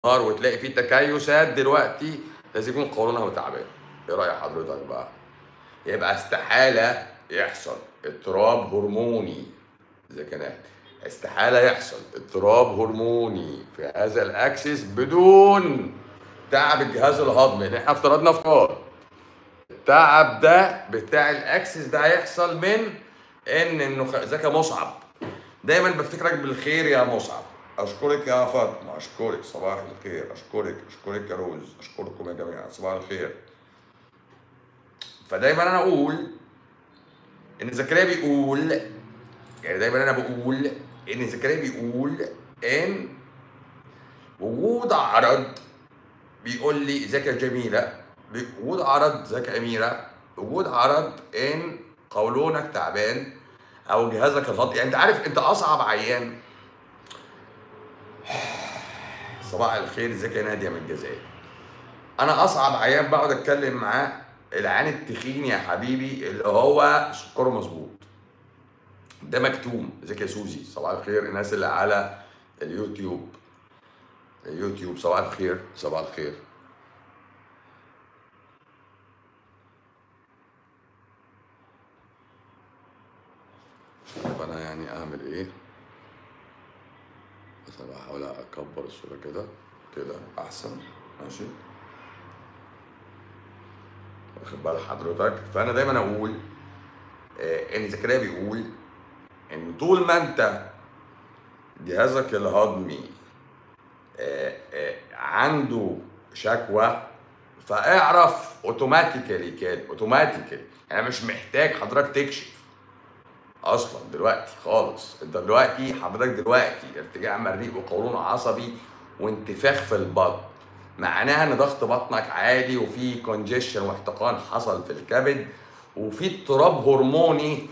النهار وتلاقي فيه تكيسات دلوقتي لازم يكون قولونها تعبان ايه راي حضرتك بقى يبقى استحاله يحصل اضطراب هرموني اذا كان استحاله يحصل اضطراب هرموني في هذا الاكسس بدون تعب الجهاز الهضمي اللي احنا افترضنا افكار التعب ده بتاع الاكسس ده هيحصل من ان انه ذكى مصعب دايما بفتكرك بالخير يا مصعب اشكرك يا فاطمه اشكرك صباح الخير اشكرك اشكرك يا روز اشكركم يا جماعه صباح الخير فدايما انا اقول ان زكريا بيقول يعني دايما انا بقول ان زكريا بيقول ان وجود عرض بيقول لي ازيك يا جميله وجود عرض ازيك يا اميره وجود عرض ان قولونك تعبان او جهازك الهضمي يعني انت عارف انت اصعب عيان صباح الخير ازيك يا ناديه من الجزائر انا اصعب عيان بقعد اتكلم معاه العيان التخين يا حبيبي اللي هو سكره مظبوط ده مكتوم ازيك يا سوزي صباح الخير الناس اللي على اليوتيوب اليوتيوب صباح الخير صباح الخير فانا يعني اعمل ايه بس انا بحاول اكبر الصوره كده كده احسن ماشي واخد بال حضرتك فانا دايما اقول آه، ان زكريا بيقول ان طول ما انت جهازك الهضمي آه، آه، عنده شكوى فاعرف اوتوماتيكالي كده اوتوماتيكالي يعني مش محتاج حضرتك تكشف اصلا دلوقتي خالص انت دلوقتي حضرتك دلوقتي ارتجاع مريء وقولون عصبي وانتفاخ في البطن معناها ان ضغط بطنك عالي وفي كونجيشن واحتقان حصل في الكبد وفي اضطراب هرموني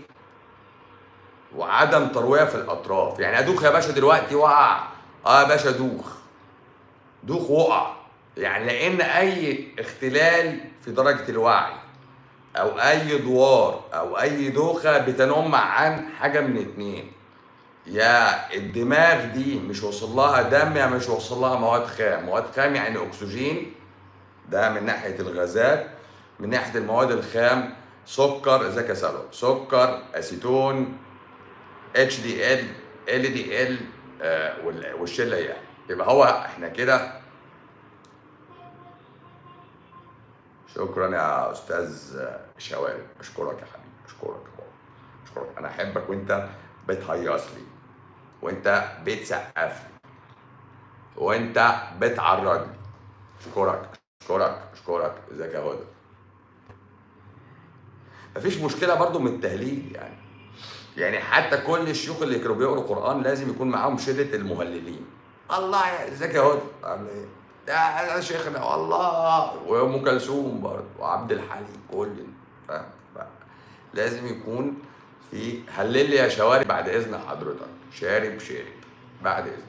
وعدم ترويه في الاطراف يعني ادوخ يا باشا دلوقتي وقع اه يا باشا دوخ دوخ وقع يعني لان اي اختلال في درجه الوعي او اي دوار او اي دوخه بتنم عن حاجه من اتنين يا الدماغ دي مش وصل لها دم يا مش وصل لها مواد خام مواد خام يعني اكسجين ده من ناحيه الغازات من ناحيه المواد الخام سكر ازيك يا سلوى سكر اسيتون اتش دي ال ال دي ال والشله يعني يبقى هو احنا كده شكرا يا استاذ شوارب اشكرك يا حبيبي اشكرك اشكرك انا احبك وانت بتهيص لي وانت بتسقف لي وانت بتعرض لي اشكرك اشكرك اشكرك ازيك يا هدى مفيش مشكله برضو من التهليل يعني يعني حتى كل الشيوخ اللي كانوا بيقروا قران لازم يكون معاهم شله المهللين الله يا ازيك يا هدى عامل ايه يا يا شيخنا والله وام كلثوم برضه وعبد الحليم كل فاهم لازم يكون في هلل لي يا شوارب بعد اذن حضرتك شارب شارب بعد اذنك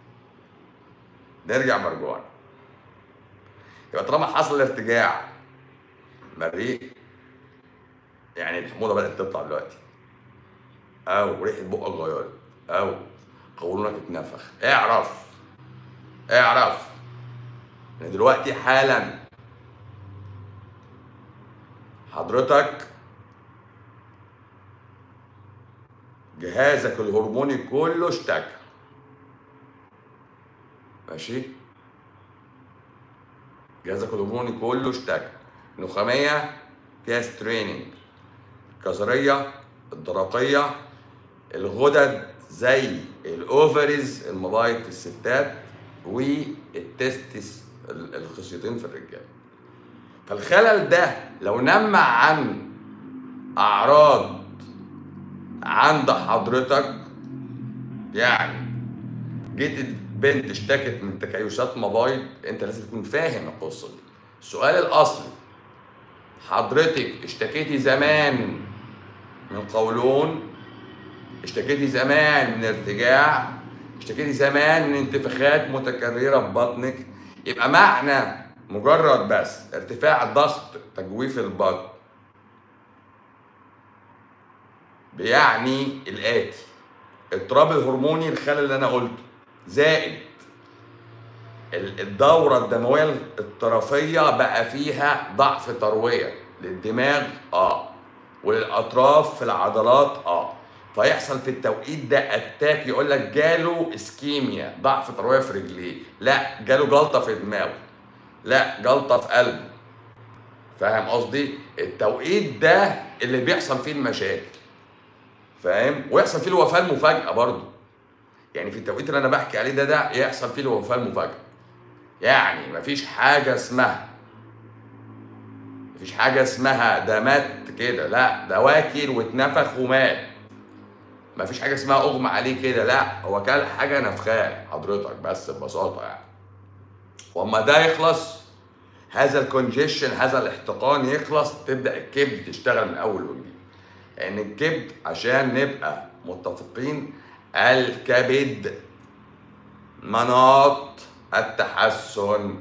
نرجع مرجوعا يبقى طالما حصل ارتجاع مريء يعني الحموضه بدات تطلع دلوقتي او ريحه بقك اتغيرت او قولونك اتنفخ اعرف اعرف ان دلوقتي حالا حضرتك جهازك الهرموني كله اشتكى ماشي جهازك الهرموني كله اشتكى النخامية فيها ستريننج الكظرية الدرقية الغدد زي الاوفريز المبايض في الستات والتستس الخصيتين في الرجال فالخلل ده لو نمى عن اعراض عند حضرتك يعني جيت البنت اشتكت من تكيسات مبايض انت لازم تكون فاهم القصه دي السؤال الاصلي حضرتك اشتكيتي زمان من قولون اشتكيتي زمان من ارتجاع اشتكيتي زمان من انتفاخات متكرره في بطنك يبقى معنى مجرد بس ارتفاع ضغط تجويف البطن بيعني الآتي اضطراب الهرموني الخلل اللي أنا قلته زائد ال- الدورة الدموية الطرفية بقى فيها ضعف تروية للدماغ اه وللأطراف في العضلات اه فيحصل في التوقيت ده اتاك يقول لك جاله اسكيميا ضعف تروية في رجليه لا جاله جلطة في دماغه لا جلطة في قلبه فاهم قصدي التوقيت ده اللي بيحصل فيه المشاكل فاهم ويحصل فيه الوفاة المفاجئة برضه يعني في التوقيت اللي انا بحكي عليه ده ده يحصل فيه الوفاة المفاجئة يعني مفيش حاجة اسمها مفيش حاجة اسمها ده مات كده لا ده واكل واتنفخ ومات مفيش حاجة اسمها اغمى عليه كده لا هو كان حاجة نفخاه حضرتك بس ببساطة يعني واما ده يخلص هذا الكونجيشن هذا الاحتقان يخلص تبدا الكبد تشتغل من اول وجديد لان يعني الكبد عشان نبقى متفقين الكبد مناط التحسن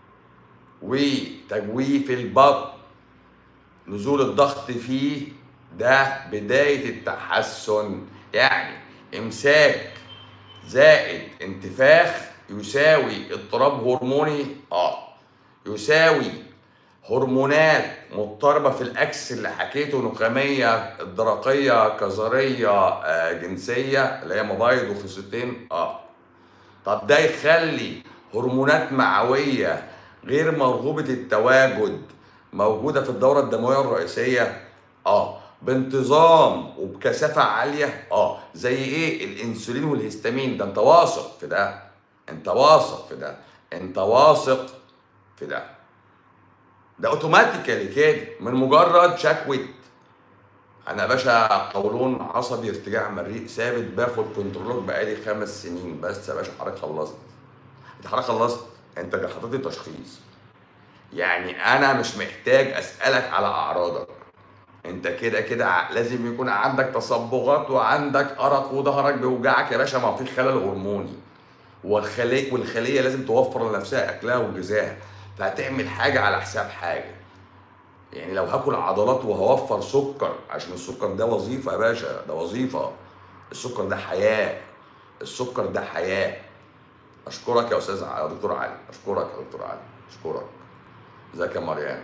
وتجويف البطن نزول الضغط فيه ده بداية التحسن يعني إمساك زائد انتفاخ يساوي اضطراب هرموني اه يساوي هرمونات مضطربة في الأكس اللي حكيته نخامية الدرقية كظرية آه جنسية اللي هي مبايض وخصيتين اه طب ده يخلي هرمونات معوية غير مرغوبة التواجد موجودة في الدورة الدموية الرئيسية اه بانتظام وبكثافة عالية اه زي ايه الانسولين والهستامين ده انت واثق في ده انت واثق في ده انت واثق في ده ده اوتوماتيكالي كده من مجرد شكوى انا يا باشا قولون عصبي ارتجاع مريء ثابت باخد كنترول بقالي خمس سنين بس يا باشا حضرتك خلصت انت حضرتك خلصت انت حطيت تشخيص يعني انا مش محتاج اسالك على اعراضك انت كده كده لازم يكون عندك تصبغات وعندك ارق وظهرك بيوجعك يا باشا ما فيش خلل هرموني والخليه والخليه لازم توفر لنفسها اكلها وغذاها فهتعمل حاجه على حساب حاجه يعني لو هاكل عضلات وهوفر سكر عشان السكر ده وظيفه يا باشا ده وظيفه السكر ده حياه السكر ده حياه اشكرك يا استاذ يا دكتور علي اشكرك يا دكتور علي اشكرك ازيك يا مريم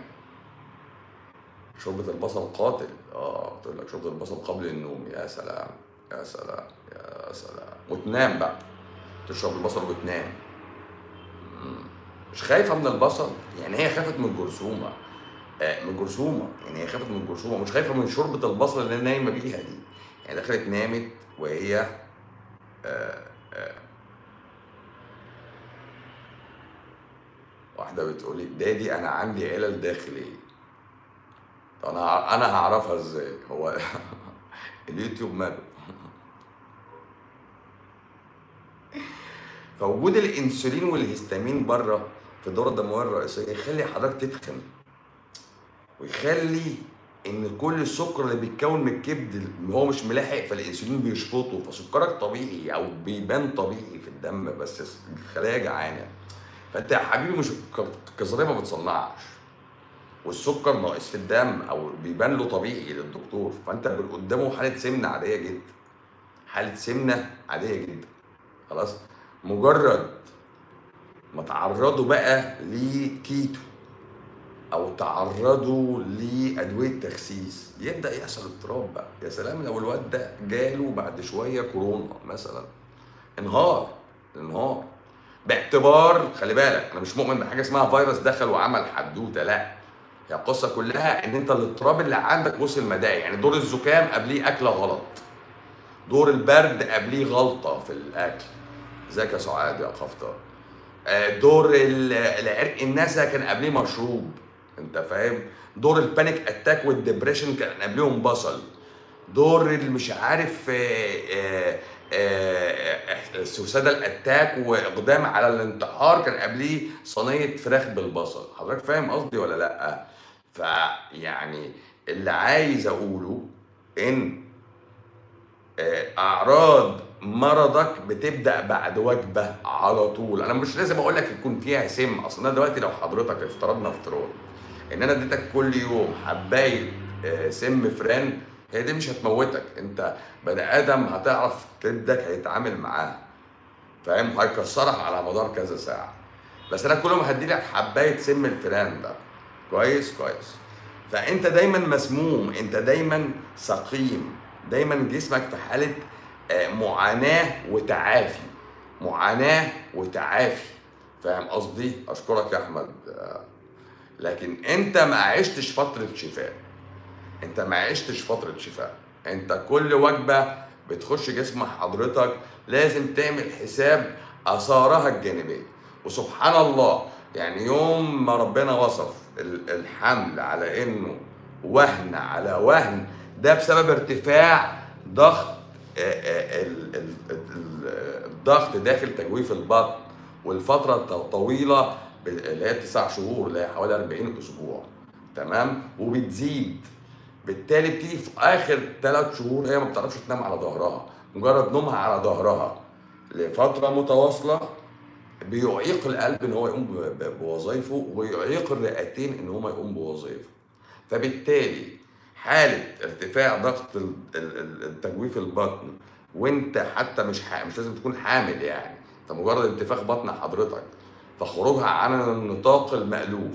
شوربة البصل قاتل اه بتقول لك شوربة البصل قبل النوم يا سلام يا سلام يا سلام وتنام بقى تشرب البصل وتنام مش خايفه من البصل يعني هي خافت من الجرثومه آه من الجرثومه يعني هي خافت من الجرثومه مش خايفه من شوربه البصل اللي نايمه بيها دي يعني دخلت نامت وهي آه آه واحده بتقولي دادي انا عندي علل داخليه طب انا انا هعرفها ازاي هو اليوتيوب ماله فوجود الانسولين والهستامين بره في الدوره الدمويه الرئيسيه يخلي حضرتك تتخن ويخلي ان كل السكر اللي بيتكون من الكبد اللي هو مش ملاحق فالانسولين بيشفطه فسكرك طبيعي او بيبان طبيعي في الدم بس الخلايا جعانه فانت يا حبيبي مش الكظريه ما بتصنعش والسكر ناقص في الدم او بيبان له طبيعي للدكتور فانت قدامه حاله سمنه عاديه جدا حاله سمنه عاديه جدا خلاص مجرد ما تعرضوا بقى لكيتو او تعرضوا لادويه تخسيس يبدا يحصل اضطراب بقى يا سلام لو الواد ده جاله بعد شويه كورونا مثلا انهار انهار باعتبار خلي بالك انا مش مؤمن بحاجه اسمها فيروس دخل وعمل حدوته لا هي القصه كلها ان انت الاضطراب اللي عندك وصل مداه يعني دور الزكام قبليه اكله غلط دور البرد قبليه غلطه في الاكل ازيك يا سعاد يا خفطة دور العرق النسا كان قبليه مشروب انت فاهم دور البانيك اتاك والدبريشن كان قبليهم بصل دور مش عارف السوساده الاتاك واقدام على الانتحار كان قبليه صينيه فراخ بالبصل حضرتك فاهم قصدي ولا لا فيعني اللي عايز اقوله ان اعراض مرضك بتبدا بعد وجبه على طول انا مش لازم اقول لك يكون فيها سم اصل انا دلوقتي لو حضرتك افترضنا افتراض ان انا اديتك كل يوم حبايه سم فران هي دي مش هتموتك انت بني ادم هتعرف كبدك هيتعامل معاه فاهم هيكسرها على مدار كذا ساعه بس انا كل ما هدي لك حبايه سم الفيران ده كويس كويس فانت دايما مسموم انت دايما سقيم دايما جسمك في حاله آه، معاناه وتعافي معاناه وتعافي فاهم قصدي اشكرك يا احمد آه، لكن انت ما عشتش فتره شفاء انت ما عشتش فتره شفاء انت كل وجبه بتخش جسم حضرتك لازم تعمل حساب اثارها الجانبيه وسبحان الله يعني يوم ما ربنا وصف ال- الحمل على انه وهن على وهن ده بسبب ارتفاع ضغط آه، آه، ال- ال- ال- الضغط داخل تجويف البطن والفترة الط- طويلة ب- اللي هي تسع شهور اللي هي حوالي 40 أسبوع تمام وبتزيد بالتالي بتيجي في آخر ثلاث شهور هي ما بتعرفش تنام على ظهرها مجرد نومها على ظهرها لفترة متواصلة بيعيق القلب ان هو يقوم ب- ب- بوظائفه ويعيق الرئتين ان هما يقوم بوظائفه فبالتالي حاله ارتفاع ضغط ال- ال- ال- التجويف البطن وانت حتى مش ح... مش لازم تكون حامل يعني انت مجرد انتفاخ بطن حضرتك فخروجها عن النطاق المألوف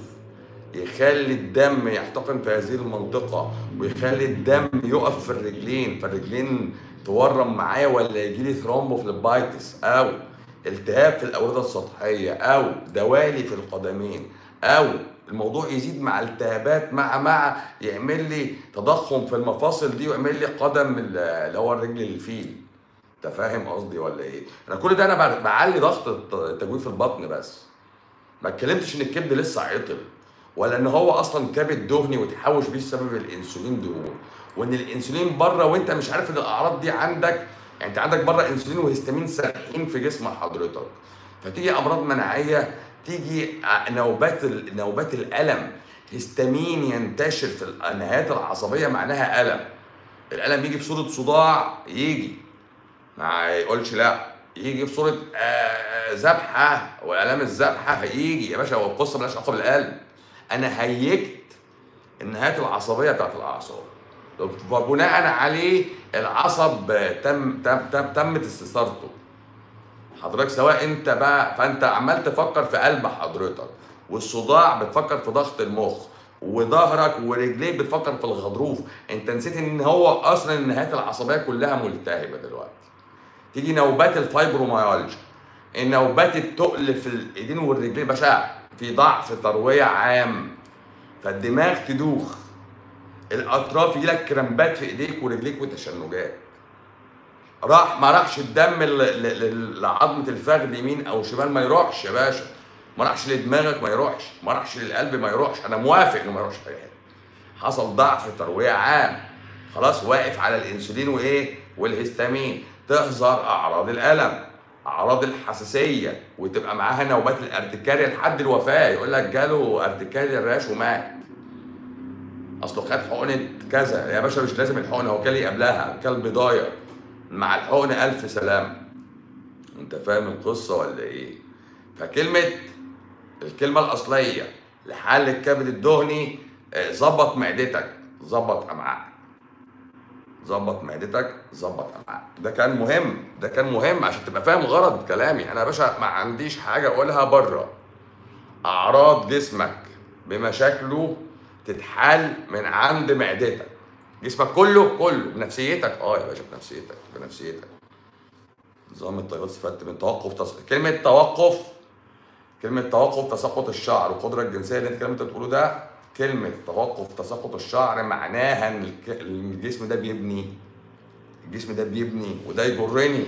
يخلي الدم يحتقن في هذه المنطقة ويخلي الدم يقف في الرجلين فالرجلين تورم معايا ولا يجي لي ثرومبوفليبايتس أو التهاب في الأوردة السطحية أو دوالي في القدمين أو الموضوع يزيد مع التهابات مع مع يعمل لي تضخم في المفاصل دي ويعمل لي قدم ال- اللي هو الرجل الفيل انت فاهم قصدي ولا ايه؟ انا كل ده انا بعلي ضغط الت- تجويف البطن بس ما اتكلمتش ان الكبد لسه عطل ولا ان هو اصلا كبد دهني وتحوش بيه سبب الانسولين دهون وان الانسولين بره وانت مش عارف ان الاعراض دي عندك يعني انت عندك بره انسولين وهستامين سارحين في جسم حضرتك فتيجي امراض مناعيه تيجي ع- نوبات ال- نوبات الالم هستامين ينتشر في النهايات العصبيه معناها الم الالم يجي في صوره صداع يجي ما يقولش لا يجي في صوره آه، ذبحه والام الذبحه يجي يا باشا هو القصه مالهاش علاقه بالقلب انا هيجت النهايات العصبيه بتاعت الاعصاب وبناء عليه العصب تم تم تم تمت استثارته حضرتك سواء انت بقى فانت عمال تفكر في قلب حضرتك والصداع بتفكر في ضغط المخ وظهرك ورجليك بتفكر في الغضروف انت نسيت ان هو اصلا النهايات العصبيه كلها ملتهبه دلوقتي تيجي نوبات الفايبروميالجيا النوبات التقل في الايدين والرجلين باشا في ضعف ترويه عام فالدماغ تدوخ الاطراف يجي لك كرامبات في ايديك ورجليك وتشنجات راح ما راحش الدم ل- ل- ل- لعظمه الفخذ يمين او شمال ما يروحش يا باشا ما راحش لدماغك ما يروحش ما راحش للقلب ما يروحش انا موافق انه ما يروحش في أي حتة. حصل ضعف ترويه عام خلاص واقف على الانسولين وايه والهستامين تظهر اعراض الالم اعراض الحساسيه وتبقى معاها نوبات الارتكاريا لحد الوفاه يقول لك جاله ارتكاريا الراش ومات اصله خد حقنه كذا يا باشا مش لازم الحقنه هو كان قبلها كان بضايع مع الحقنه الف سلامه انت فاهم القصه ولا ايه فكلمه الكلمه الاصليه لحل الكبد الدهني آه، ظبط معدتك ظبط امعائك ظبط معدتك ظبط امعائك ده كان مهم ده كان مهم عشان تبقى فاهم غرض كلامي انا يا باشا ما عنديش حاجه اقولها بره اعراض جسمك بمشاكله تتحل من عند معدتك جسمك كله كله بنفسيتك اه يا باشا بنفسيتك بنفسيتك نظام التيار استفدت من توقف تص... كلمه توقف كلمه توقف تساقط الشعر والقدره الجنسيه اللي انت الكلام اللي انت بتقوله ده كلمه توقف تساقط الشعر معناها ان الك- الجسم ده بيبني الجسم ده بيبني وده يجرني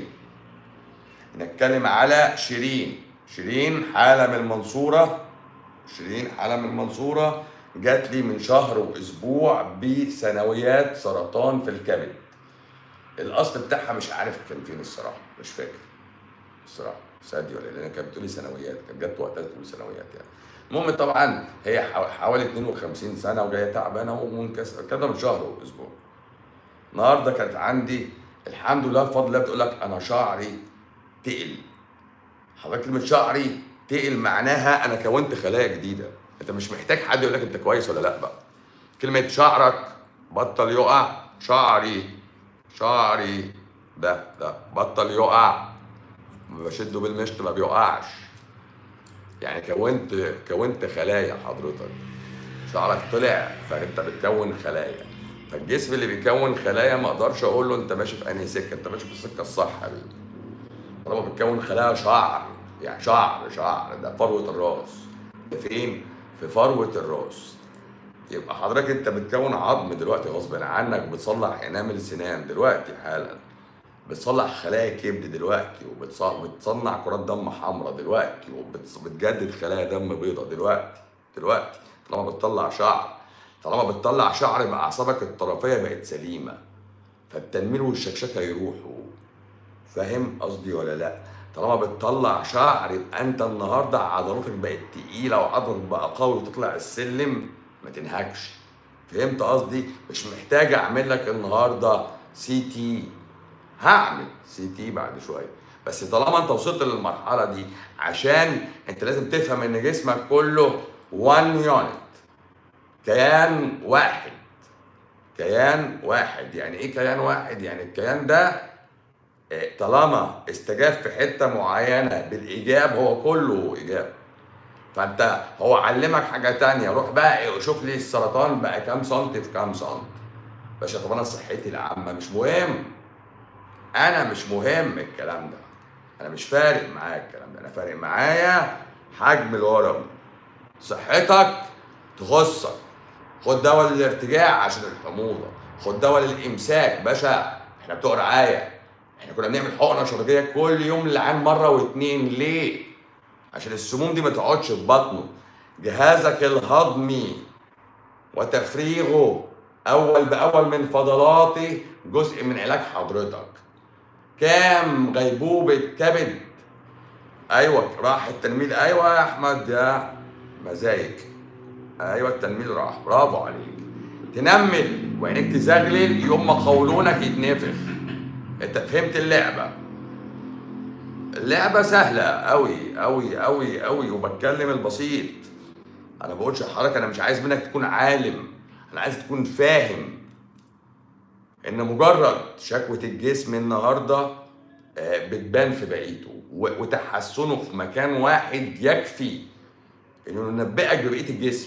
نتكلم على شيرين شيرين حالة من المنصورة شيرين حالة من المنصورة جات لي من شهر واسبوع بثانويات سرطان في الكبد الاصل بتاعها مش عارف كان فين الصراحه مش فاكر الصراحه سادي ولا إيه، لان كانت بتقولي ثانويات كانت جت وقتها تقول ثانويات يعني المهم طبعا هي حو- حوالي 52 سنه وجايه تعبانه ومنكسره كده من شهر واسبوع النهارده كانت عندي الحمد لله بفضل الله بتقول لك انا شعري تقل حضرتك كلمه شعري تقل معناها انا كونت خلايا جديده انت مش محتاج حد يقول لك انت كويس ولا لا بقى كلمه شعرك بطل يقع شعري شعري ده ده بطل يقع بشده بالمشط ما بيقعش يعني كونت كونت خلايا حضرتك شعرك طلع فانت بتكون خلايا فالجسم اللي بيكون خلايا ما اقدرش اقول له انت ماشي في انهي سكه انت ماشي في السكه الصح يا حبيبي طالما بتكون خلايا شعر يعني شعر شعر ده فروه الراس ده فين في فروه الراس يبقى حضرتك انت بتكون عظم دلوقتي غصب عنك بتصلح انامل سنان دلوقتي حالا بتصلح خلايا كبد دلوقتي وبتصنع كرات دم حمراء دلوقتي وبتجدد خلايا دم بيضاء دلوقتي دلوقتي طالما بتطلع شعر طالما بتطلع شعر يبقى اعصابك الطرفيه بقت سليمه فالتنميل والشكشكه يروحوا فاهم قصدي ولا لا طالما بتطلع شعر يبقى انت النهارده عضلاتك بقت تقيله وعضلك بقى قوي وتطلع السلم ما تنهكش فهمت قصدي مش محتاج اعمل لك النهارده سي تي هعمل سي تي بعد شويه بس طالما انت وصلت للمرحله دي عشان انت لازم تفهم ان جسمك كله 1 يونت كيان واحد كيان واحد يعني ايه كيان واحد يعني الكيان ده آه، طالما استجاب في حته معينه بالايجاب هو كله ايجاب فانت هو علمك حاجه تانية روح بقى شوف لي السرطان بقى كام سنتي في كام سنتي باشا طب انا صحتي العامه مش مهم انا مش مهم الكلام ده انا مش فارق معايا الكلام ده انا فارق معايا حجم الورم صحتك تخصك خد دواء للارتجاع عشان الحموضه خد دواء للامساك باشا احنا بتوع رعايه احنا كنا بنعمل حقنه شرجيه كل يوم لعان مره واتنين ليه عشان السموم دي ما تقعدش في بطنه جهازك الهضمي وتفريغه اول باول من فضلاته جزء من علاج حضرتك كام غيبوبه كبد ايوه راح التنميل ايوه يا احمد يا مزايك ايوه التنميل راح برافو عليك تنمل وعينيك تزغلل يوم ما قولونك يتنفخ انت فهمت اللعبه اللعبه سهله قوي قوي قوي قوي وبتكلم البسيط انا بقولش لحضرتك انا مش عايز منك تكون عالم انا عايز تكون فاهم ان مجرد شكوى الجسم النهارده آه، بتبان في بقيته وتحسنه في مكان واحد يكفي انه ينبئك ببقيه الجسم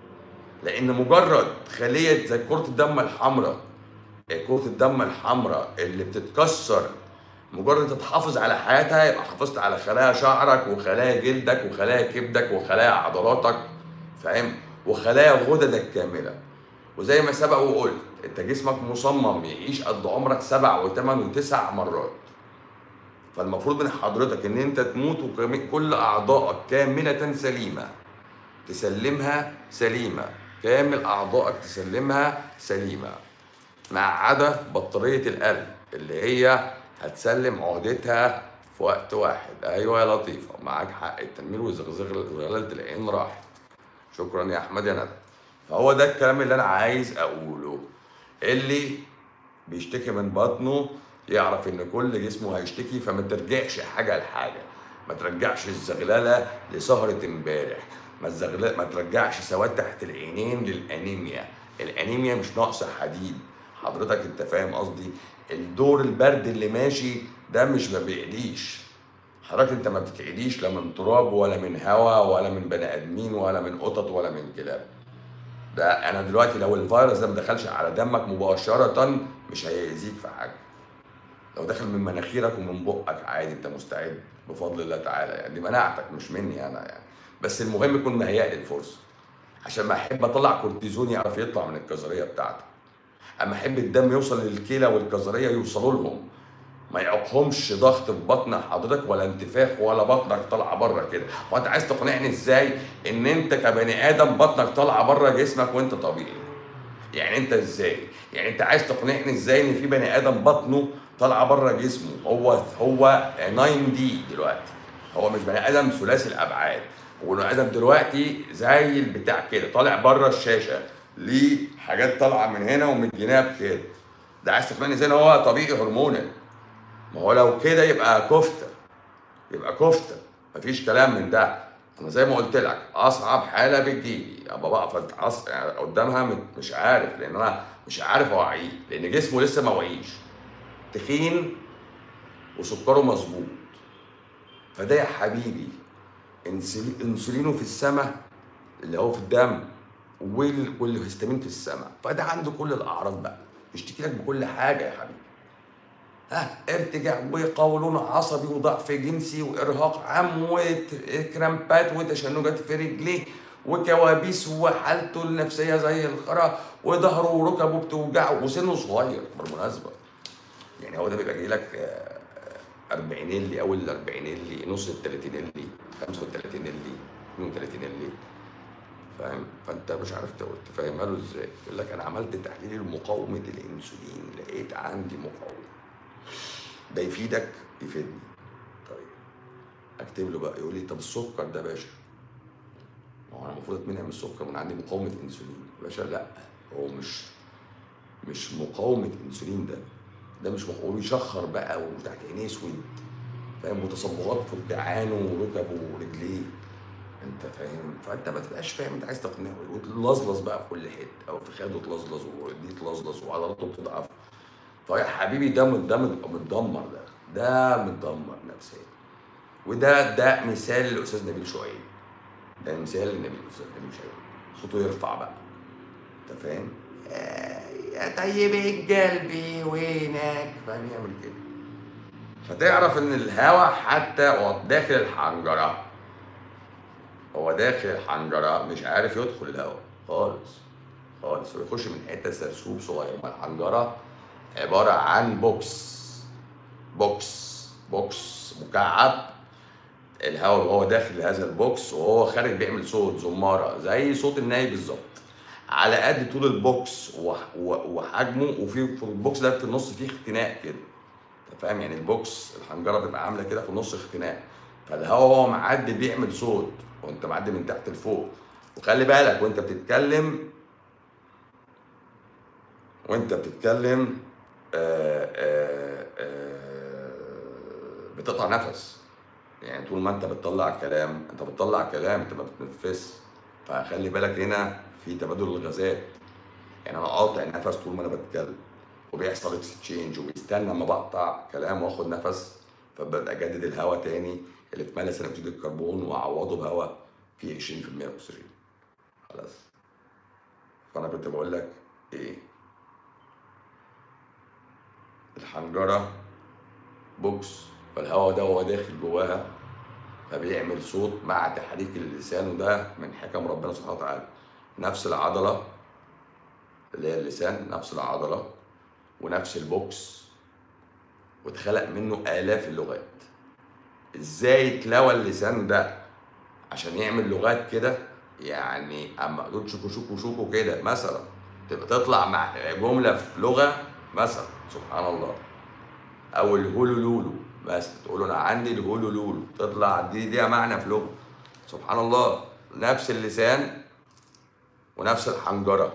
لان مجرد خليه زي كره الدم الحمراء آه، كره الدم الحمراء اللي بتتكسر مجرد انت تحافظ على حياتها يبقى حافظت على خلايا شعرك وخلايا جلدك وخلايا كبدك وخلايا عضلاتك فاهم وخلايا غددك كامله وزي ما سبق وقلت انت جسمك مصمم يعيش قد عمرك سبع وثمان وتسع مرات فالمفروض من حضرتك ان انت تموت وكل اعضائك كامله سليمه تسلمها سليمه كامل اعضائك تسلمها سليمه ما عدا بطاريه القلب اللي هي هتسلم عهدتها في وقت واحد ايوه يا لطيفه معاك حق التنمير وزغلله العين راحت شكرا يا احمد يا ندى فهو ده الكلام اللي انا عايز اقوله اللي بيشتكي من بطنه يعرف ان كل جسمه هيشتكي فما ترجعش حاجه لحاجه ما ترجعش الزغلله لسهره امبارح ما الزغلله ما ترجعش سواد تحت العينين للانيميا الانيميا مش نقص حديد حضرتك انت فاهم قصدي الدور البرد اللي ماشي ده مش ما بيعليش حضرتك انت ما بتتعديش لا من تراب ولا من هواء ولا من بني ادمين ولا من قطط ولا من كلاب ده انا دلوقتي لو الفيروس ده ما دخلش على دمك مباشره مش هيأذيك في حاجه لو دخل من مناخيرك ومن بقك عادي انت مستعد بفضل الله تعالى يعني دي مناعتك مش مني انا يعني بس المهم يكون مهيأ للفرصه عشان ما احب اطلع كورتيزون يعرف يطلع من الكظريه بتاعتك اما احب الدم يوصل للكلى والكظريه يوصلوا لهم ما يعقهمش ضغط في بطن حضرتك ولا انتفاخ ولا بطنك طالعه بره كده وانت عايز تقنعني ازاي ان انت كبني ادم بطنك طالعه بره جسمك وانت طبيعي يعني انت ازاي يعني انت عايز تقنعني ازاي ان في بني ادم بطنه طالعه بره جسمه هو هو 9 دي دلوقتي هو مش بني ادم ثلاثي الابعاد هو بني ادم دلوقتي زي البتاع كده طالع بره الشاشه ليه حاجات طالعه من هنا ومن الجناب كده ده عايز تقنعني ازاي ان هو طبيعي هرمونال ما هو لو كده يبقى كفته يبقى كفته مفيش كلام من ده انا زي ما قلت لك اصعب حاله بتجيلي ابقى بقف يعني قدامها مش عارف لان انا مش عارف اوعيه لان جسمه لسه ما وعيش تخين وسكره مظبوط فده يا حبيبي انسولي- انسولينه في السماء اللي هو في الدم وال- والهستامين في السماء فده عنده كل الاعراض بقى يشتكي لك بكل حاجه يا حبيبي ها ارتجاع وقولون عصبي وضعف جنسي وارهاق عام وكرامبات وتشنجات في رجليه وكوابيس وحالته النفسيه زي الخرا وظهره وركبه بتوجعه وسنه صغير بالمناسبه يعني هو ده بيبقى جاي لك آه، 40 اللي اول ال 40 اللي نص ال 30 اللي 35 اللي 32 اللي فاهم فانت مش عارف تقول- تفهمها له ازاي يقول لك انا عملت تحليل مقاومه الانسولين لقيت عندي مقاومه ده يفيدك يفيدني طيب اكتب له بقى يقول لي طب السكر ده يا باشا ما هو انا المفروض اتمنع من السكر وانا عندي مقاومه انسولين يا باشا لا هو مش مش مقاومه انسولين ده ده مش مقاومه بيشخر بقى وتحت عينيه اسود فاهم وتصبغات في دعانه وركبه ورجليه انت فاهم فانت ما تبقاش فاهم انت عايز تقنعه وتلظلظ بقى في كل حته او في خده تلظلظ ودي تلظلظ وعضلاته بتضعف فيا حبيبي ده مت- ده مت- متدمر ده ده متدمر نفسيا وده ده مثال للاستاذ نبيل شعيب ده مثال لنبيل الاستاذ نبيل شعيب صوته يرفع بقى انت فاهم يا- يا طيب القلب وينك فاهم يعمل كده فتعرف ان الهوا حتى وهو داخل الحنجره هو داخل الحنجره مش عارف يدخل الهوا خالص خالص ويخش من حته سرسوب صغير ما الحنجره عباره عن بوكس بوكس بوكس مكعب الهواء وهو داخل هذا البوكس وهو خارج بيعمل صوت زماره زي صوت الناي بالظبط على قد طول البوكس وح- و- وحجمه وفي في البوكس ده في النص فيه اختناق كده انت فاهم يعني البوكس الحنجره بتبقى عامله كده في النص اختناق فالهواء وهو معدي بيعمل صوت وانت معدي من تحت لفوق وخلي بالك وانت بتتكلم وانت بتتكلم آآ آآ آآ بتقطع نفس يعني طول ما انت بتطلع كلام انت بتطلع كلام انت ما بتتنفس فخلي بالك هنا في تبادل الغازات يعني انا قاطع نفس طول ما انا بتكلم وبيحصل اكسشينج وبيستنى اما بقطع كلام واخد نفس فببدا اجدد الهواء تاني اللي اتملى ثاني اكسيد الكربون واعوضه بهواء فيه 20% اكسجين خلاص فانا كنت بقول لك ايه الحنجره بوكس فالهواء ده وهو داخل جواها فبيعمل صوت مع تحريك اللسان وده من حكم ربنا سبحانه وتعالى نفس العضله اللي هي اللسان نفس العضله ونفس البوكس واتخلق منه آلاف اللغات ازاي اتلوى اللسان ده عشان يعمل لغات كده يعني اما دول شوكو شوكو شوكو كده مثلا تبقى تطلع مع جمله في لغه مثلا سبحان الله او الهولو لولو بس تقول له انا عندي الهولو لولو تطلع دي دي معنى في لغه سبحان الله نفس اللسان ونفس الحنجره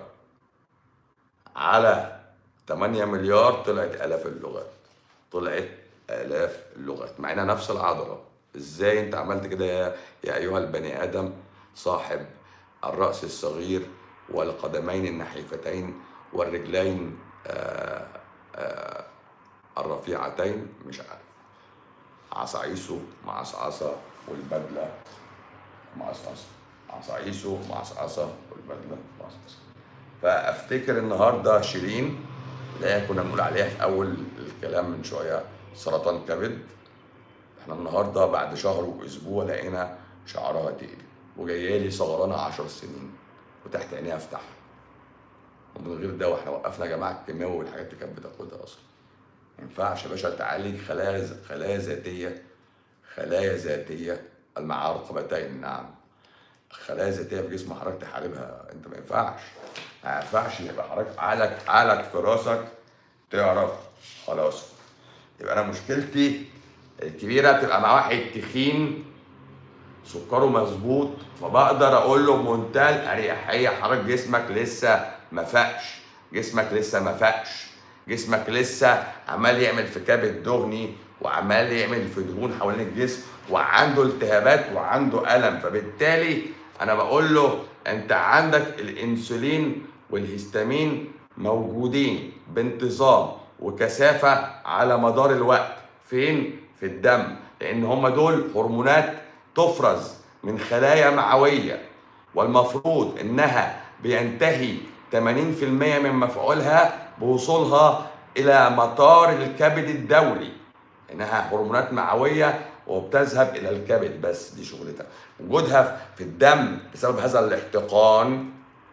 على 8 مليار طلعت الاف اللغات طلعت الاف اللغات مع انها نفس العضله ازاي انت عملت كده يا, يا ايها البني ادم صاحب الراس الصغير والقدمين النحيفتين والرجلين آآ آآ الرفيعتين مش عارف عصعيسو معصعصة والبدلة معصعصة عصعيسو معصعصة والبدلة معصعصة فافتكر النهارده شيرين اللي هي كنا بنقول عليها في اول الكلام من شويه سرطان كبد احنا النهارده بعد شهر واسبوع لقينا شعرها تقل وجايه لي صغرانه 10 سنين وتحت عينيها افتح ومن غير دواء احنا وقفنا يا جماعه الكيماوي والحاجات اللي كانت بتاخدها اصلا ما ينفعش يا باشا تعالج خلايا خلايا ذاتيه خلايا ذاتيه مع رقبتين نعم خلايا ذاتيه في جسم حضرتك تحاربها انت ما ينفعش ما ينفعش يبقى حضرتك عقلك عقلك في راسك تعرف خلاص يبقى انا مشكلتي الكبيره بتبقى مع واحد تخين سكره مظبوط فبقدر اقول له بمنتهى الاريحيه حضرتك جسمك لسه ما فاقش جسمك لسه ما فاقش جسمك لسه عمال يعمل في كبد دهني وعمال يعمل في دهون حوالين الجسم وعنده التهابات وعنده الم فبالتالي انا بقول له انت عندك الانسولين والهستامين موجودين بانتظام وكثافه على مدار الوقت فين في الدم لان هم دول هرمونات تفرز من خلايا معويه والمفروض انها بينتهي 80% من مفعولها بوصولها الى مطار الكبد الدولي انها هرمونات معويه وبتذهب الى الكبد بس دي شغلتها وجودها في الدم بسبب هذا الاحتقان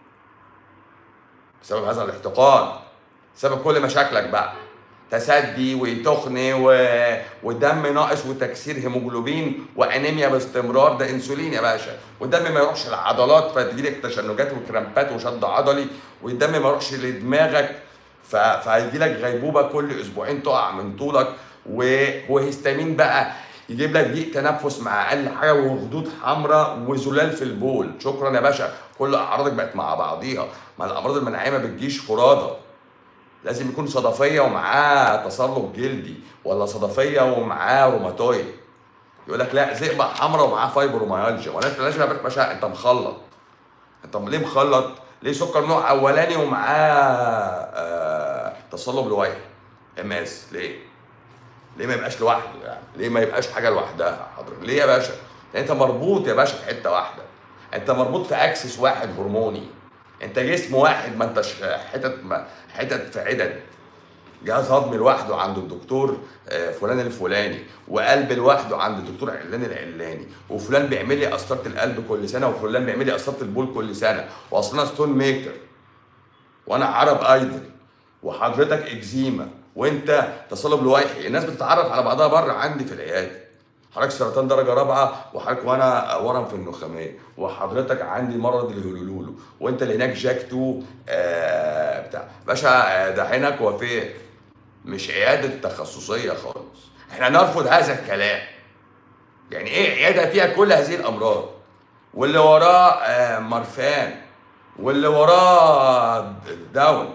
بسبب هذا الاحتقان سبب كل مشاكلك بقى تسدي وتخن و... ودم ناقص وتكسير هيموجلوبين وانيميا باستمرار ده انسولين يا باشا والدم ما يروحش العضلات فتجيلك تشنجات وكرامبات وشد عضلي والدم ما يروحش لدماغك ف... فهيجيلك غيبوبه كل اسبوعين تقع من طولك و... وهيستامين بقى يجيب لك ضيق تنفس مع اقل حاجه وخدود حمراء وزلال في البول شكرا يا باشا كل اعراضك بقت مع بعضيها ما الامراض المناعيه ما بتجيش فرادى لازم يكون صدفيه ومعاه تصلب جلدي ولا صدفيه ومعاه روماتويد يقول لك لا زئبق حمراء ومعاه فايبروميالجيا ولا انت لازم يا باشا انت مخلط انت ليه مخلط؟ ليه سكر نوع اولاني ومعاه آه تصلب لويحي ام اس ليه؟ ليه ما يبقاش لوحده يعني؟ ليه ما يبقاش حاجه لوحدها حضرتك؟ ليه يا باشا؟ لان انت مربوط يا باشا في حته واحده انت مربوط في اكسس واحد هرموني انت جسم واحد ما انتش حتت ما حتت في عدد جهاز هضمي لوحده عند الدكتور آه، فلان الفلاني وقلب لوحده عند الدكتور علان العلاني وفلان بيعمل لي قسطره القلب كل سنه وفلان بيعمل لي قسطره البول كل سنه واصلنا ستون ميكر وانا عرب ايدل وحضرتك اكزيما وانت تصلب لويحي الناس بتتعرف على بعضها بره عندي في العياده حضرتك سرطان درجه رابعه وحضرتك وانا ورم في النخاميه وحضرتك عندي مرض الهلولولو وانت اللي هناك جاك 2 آه بتاع باشا آه، ده هناك وفيه مش عياده تخصصيه خالص احنا نرفض هذا الكلام يعني ايه عياده فيها كل هذه الامراض واللي وراه آه مرفان واللي وراه داون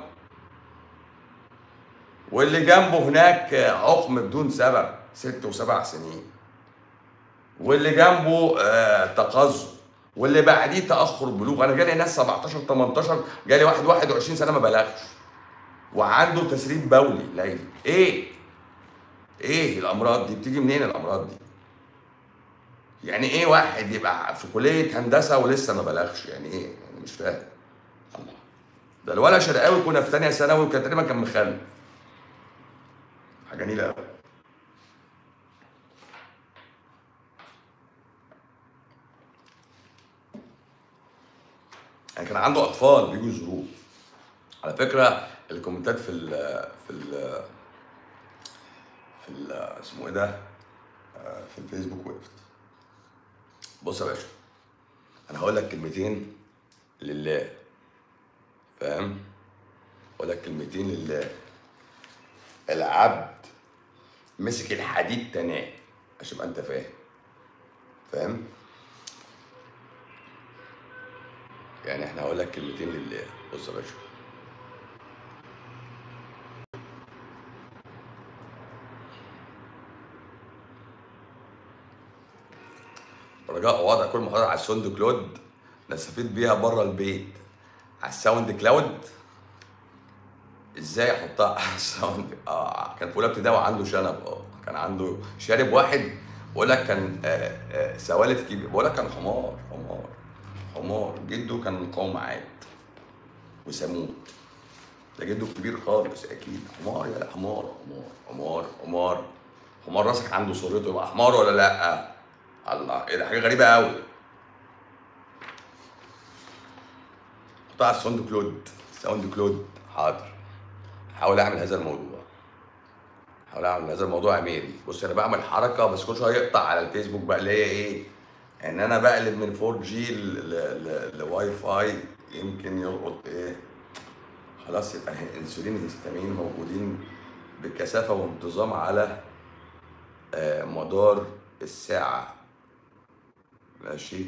واللي جنبه هناك عقم بدون سبب ست وسبع سنين واللي جنبه آه تقزم واللي بعديه تاخر بلوغ انا جالي ناس 17 18 جالي واحد 21 سنه ما بلغش وعنده تسريب بولي ليلي ايه ايه الامراض دي بتيجي منين الامراض دي يعني ايه واحد يبقى في كليه هندسه ولسه ما بلغش يعني ايه يعني مش فاهم الله ده الولد شرقاوي كنا في ثانيه ثانوي وكان تقريبا كان مخلف حاجه جميله قوي يعني كان عنده اطفال بيجوا يزوروه على فكره الكومنتات في ال في ال في ال اسمه ايه ده آه، في الفيسبوك وقفت بص يا باشا انا هقول لك كلمتين لله فاهم اقول لك كلمتين لله العبد مسك الحديد تناه عشان تبقى انت فاهم فاهم يعني احنا هقول لك كلمتين لله بص يا باشا رجاء وضع كل محاضرة على الساوند كلاود نستفيد بيها بره البيت على الساوند كلاود ازاي احطها على الساوند اه كان في اولى ابتدائي وعنده شنب اه كان عنده شارب واحد بقول لك كان آه آه سوالف كبير بقول لك كان حمار حمار حمار جده كان مقاوم عاد وسموت ده جده كبير خالص اكيد حمار يا حمار حمار حمار حمار حمار راسك عنده صورته يبقى حمار ولا لا الله ايه ده حاجه غريبه قوي حطها على الساوند كلود ساوند كلود حاضر حاول اعمل هذا الموضوع حاول اعمل هذا الموضوع يا ميري بص انا بعمل حركه بس كل شويه يقطع على الفيسبوك بقى اللي هي ايه ان انا بقلب من 4 جي لواي فاي يمكن يلقط ايه خلاص يبقى انسولين هيستامين موجودين بكثافه وانتظام على آه، مدار الساعه ماشي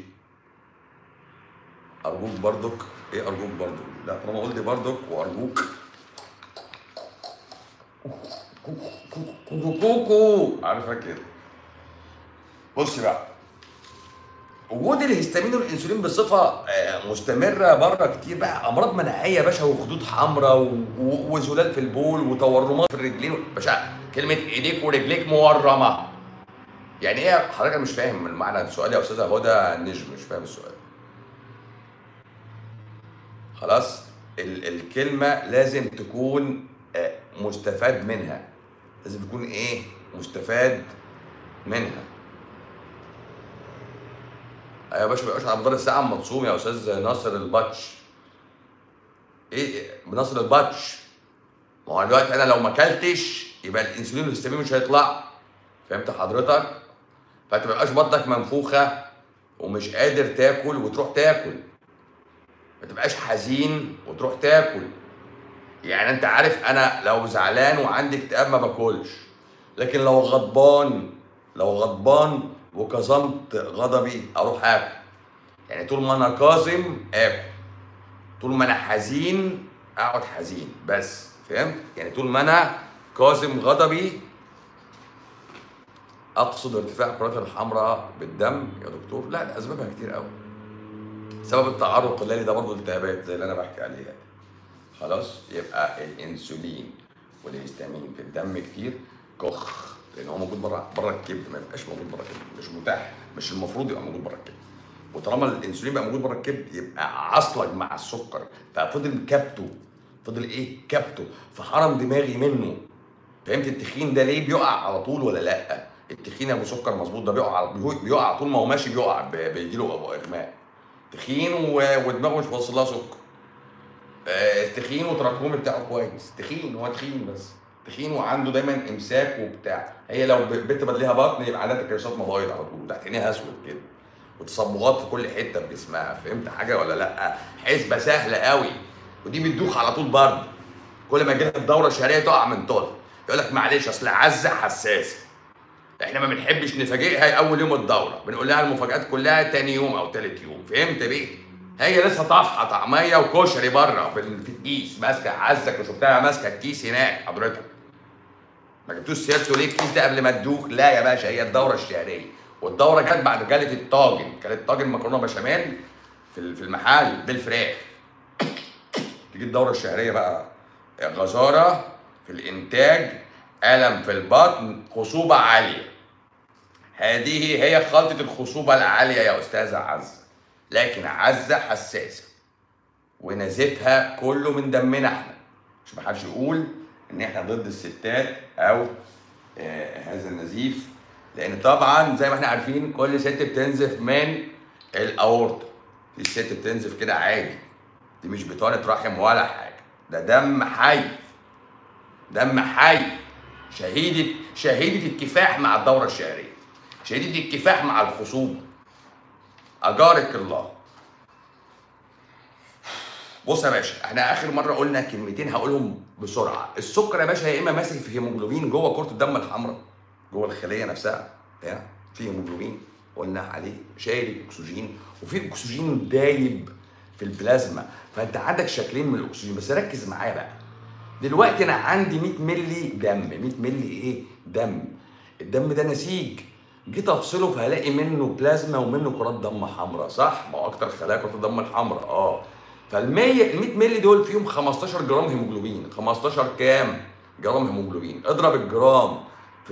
ارجوك برضك ايه ارجوك برضك لا طالما قلت برضك وارجوك كوكو كوكو عارفه كده بص بقى وجود الهستامين والانسولين بصفه آه، مستمره بره كتير بقى امراض مناعيه يا باشا وخدود حمراء و- و- وزلال في البول وتورمات في الرجلين باشا كلمه ايديك ورجليك مورمه يعني ايه حضرتك أنا مش فاهم المعنى السؤال يا استاذه هدى نجم مش فاهم السؤال خلاص ال- الكلمه لازم تكون آه، مستفاد منها لازم تكون ايه مستفاد منها ايوه يا باشا ما يبقاش على مدار الساعه اما تصوم يا استاذ ناصر الباتش ايه ناصر الباتش ما هو دلوقتي انا لو ما اكلتش يبقى الانسولين والهستامين مش هيطلع فهمت حضرتك فانت ما تبقاش بطنك منفوخه ومش قادر تاكل وتروح تاكل ما تبقاش حزين وتروح تاكل يعني انت عارف انا لو زعلان وعندي اكتئاب ما باكلش لكن لو غضبان لو غضبان وكظمت غضبي اروح اكل يعني طول ما انا كاظم اكل طول ما انا حزين اقعد حزين بس فهمت يعني طول ما انا كاظم غضبي اقصد ارتفاع الكرات الحمراء بالدم يا دكتور لا ده اسبابها كتير قوي سبب التعرق الليلي ده برضه التهابات زي اللي انا بحكي عليها خلاص يبقى الانسولين والهستامين في الدم كتير كخ لان هو موجود بره بره الكبد ما يبقاش موجود بره الكبد مش متاح مش المفروض يبقى موجود بره الكبد وطالما الانسولين بقى موجود بره الكبد يبقى عصلج مع السكر ففضل كبته فضل ايه كبته فحرم دماغي منه فهمت التخين ده ليه بيقع على طول ولا لا التخين ابو سكر مظبوط ده بيقع على- بيقع طول ما هو ماشي بيقع بيجي له ابو اغماء تخين و- ودماغه مش واصل لها سكر آه، تخين وتراكمي بتاعه كويس تخين هو تخين بس تخين وعنده دايما امساك وبتاع هي لو ب- بنت بقى ليها بطن يبقى عندها تكريسات مبايض على طول تحت عينيها اسود كده وتصبغات في كل حته في جسمها فهمت حاجه ولا لا حسبه سهله قوي ودي بتدوخ على طول برضه كل ما جت الدوره الشهريه تقع من طولها يقول لك معلش اصل عزه حساسه احنا ما بنحبش نفاجئها اول يوم الدوره بنقول لها المفاجات كلها تاني يوم او تالت يوم فهمت بيه هي لسه طافحه طعميه وكشري بره في ال- في الكيس ماسكه عزك وشفتها ماسكه الكيس هناك حضرتك ما جبتوش سيرته ليه الكيس ده قبل ما تدوخ لا يا باشا هي الدوره الشهريه والدوره جت بعد جاله الطاجن كانت طاجن مكرونه بشاميل في ال- في المحل بالفراخ تيجي الدوره الشهريه بقى غزاره في الانتاج الم في البطن خصوبه عاليه هذه هي خلطه الخصوبه العاليه يا استاذه عزه لكن عزه حساسه ونزيفها كله من دمنا احنا مش محدش يقول ان احنا ضد الستات او آه هذا النزيف لان طبعا زي ما احنا عارفين كل ست بتنزف من الاورطه في ست بتنزف كده عادي دي مش بطانه رحم ولا حاجه ده دم حي دم حي شهيدة شهيدة الكفاح مع الدورة الشهرية شهيدة الكفاح مع الخصوبة أجارك الله بص يا باشا احنا اخر مره قلنا كلمتين هقولهم بسرعه السكر يا باشا يا اما ماسك في هيموجلوبين جوه كره الدم الحمراء جوه الخليه نفسها بتاع في هيموجلوبين قلنا عليه شايل اكسجين وفي اكسجين دايب في البلازما فانت عندك شكلين من الاكسجين بس ركز معايا بقى دلوقتي انا عندي 100 مللي دم 100 مللي ايه دم الدم ده نسيج جيت افصله فهلاقي منه بلازما ومنه كرات دم حمراء صح ما هو اكتر خلايا كرات الدم الحمراء اه فال 100 ال 100 مللي دول فيهم 15 جرام هيموجلوبين 15 كام جرام هيموجلوبين اضرب الجرام في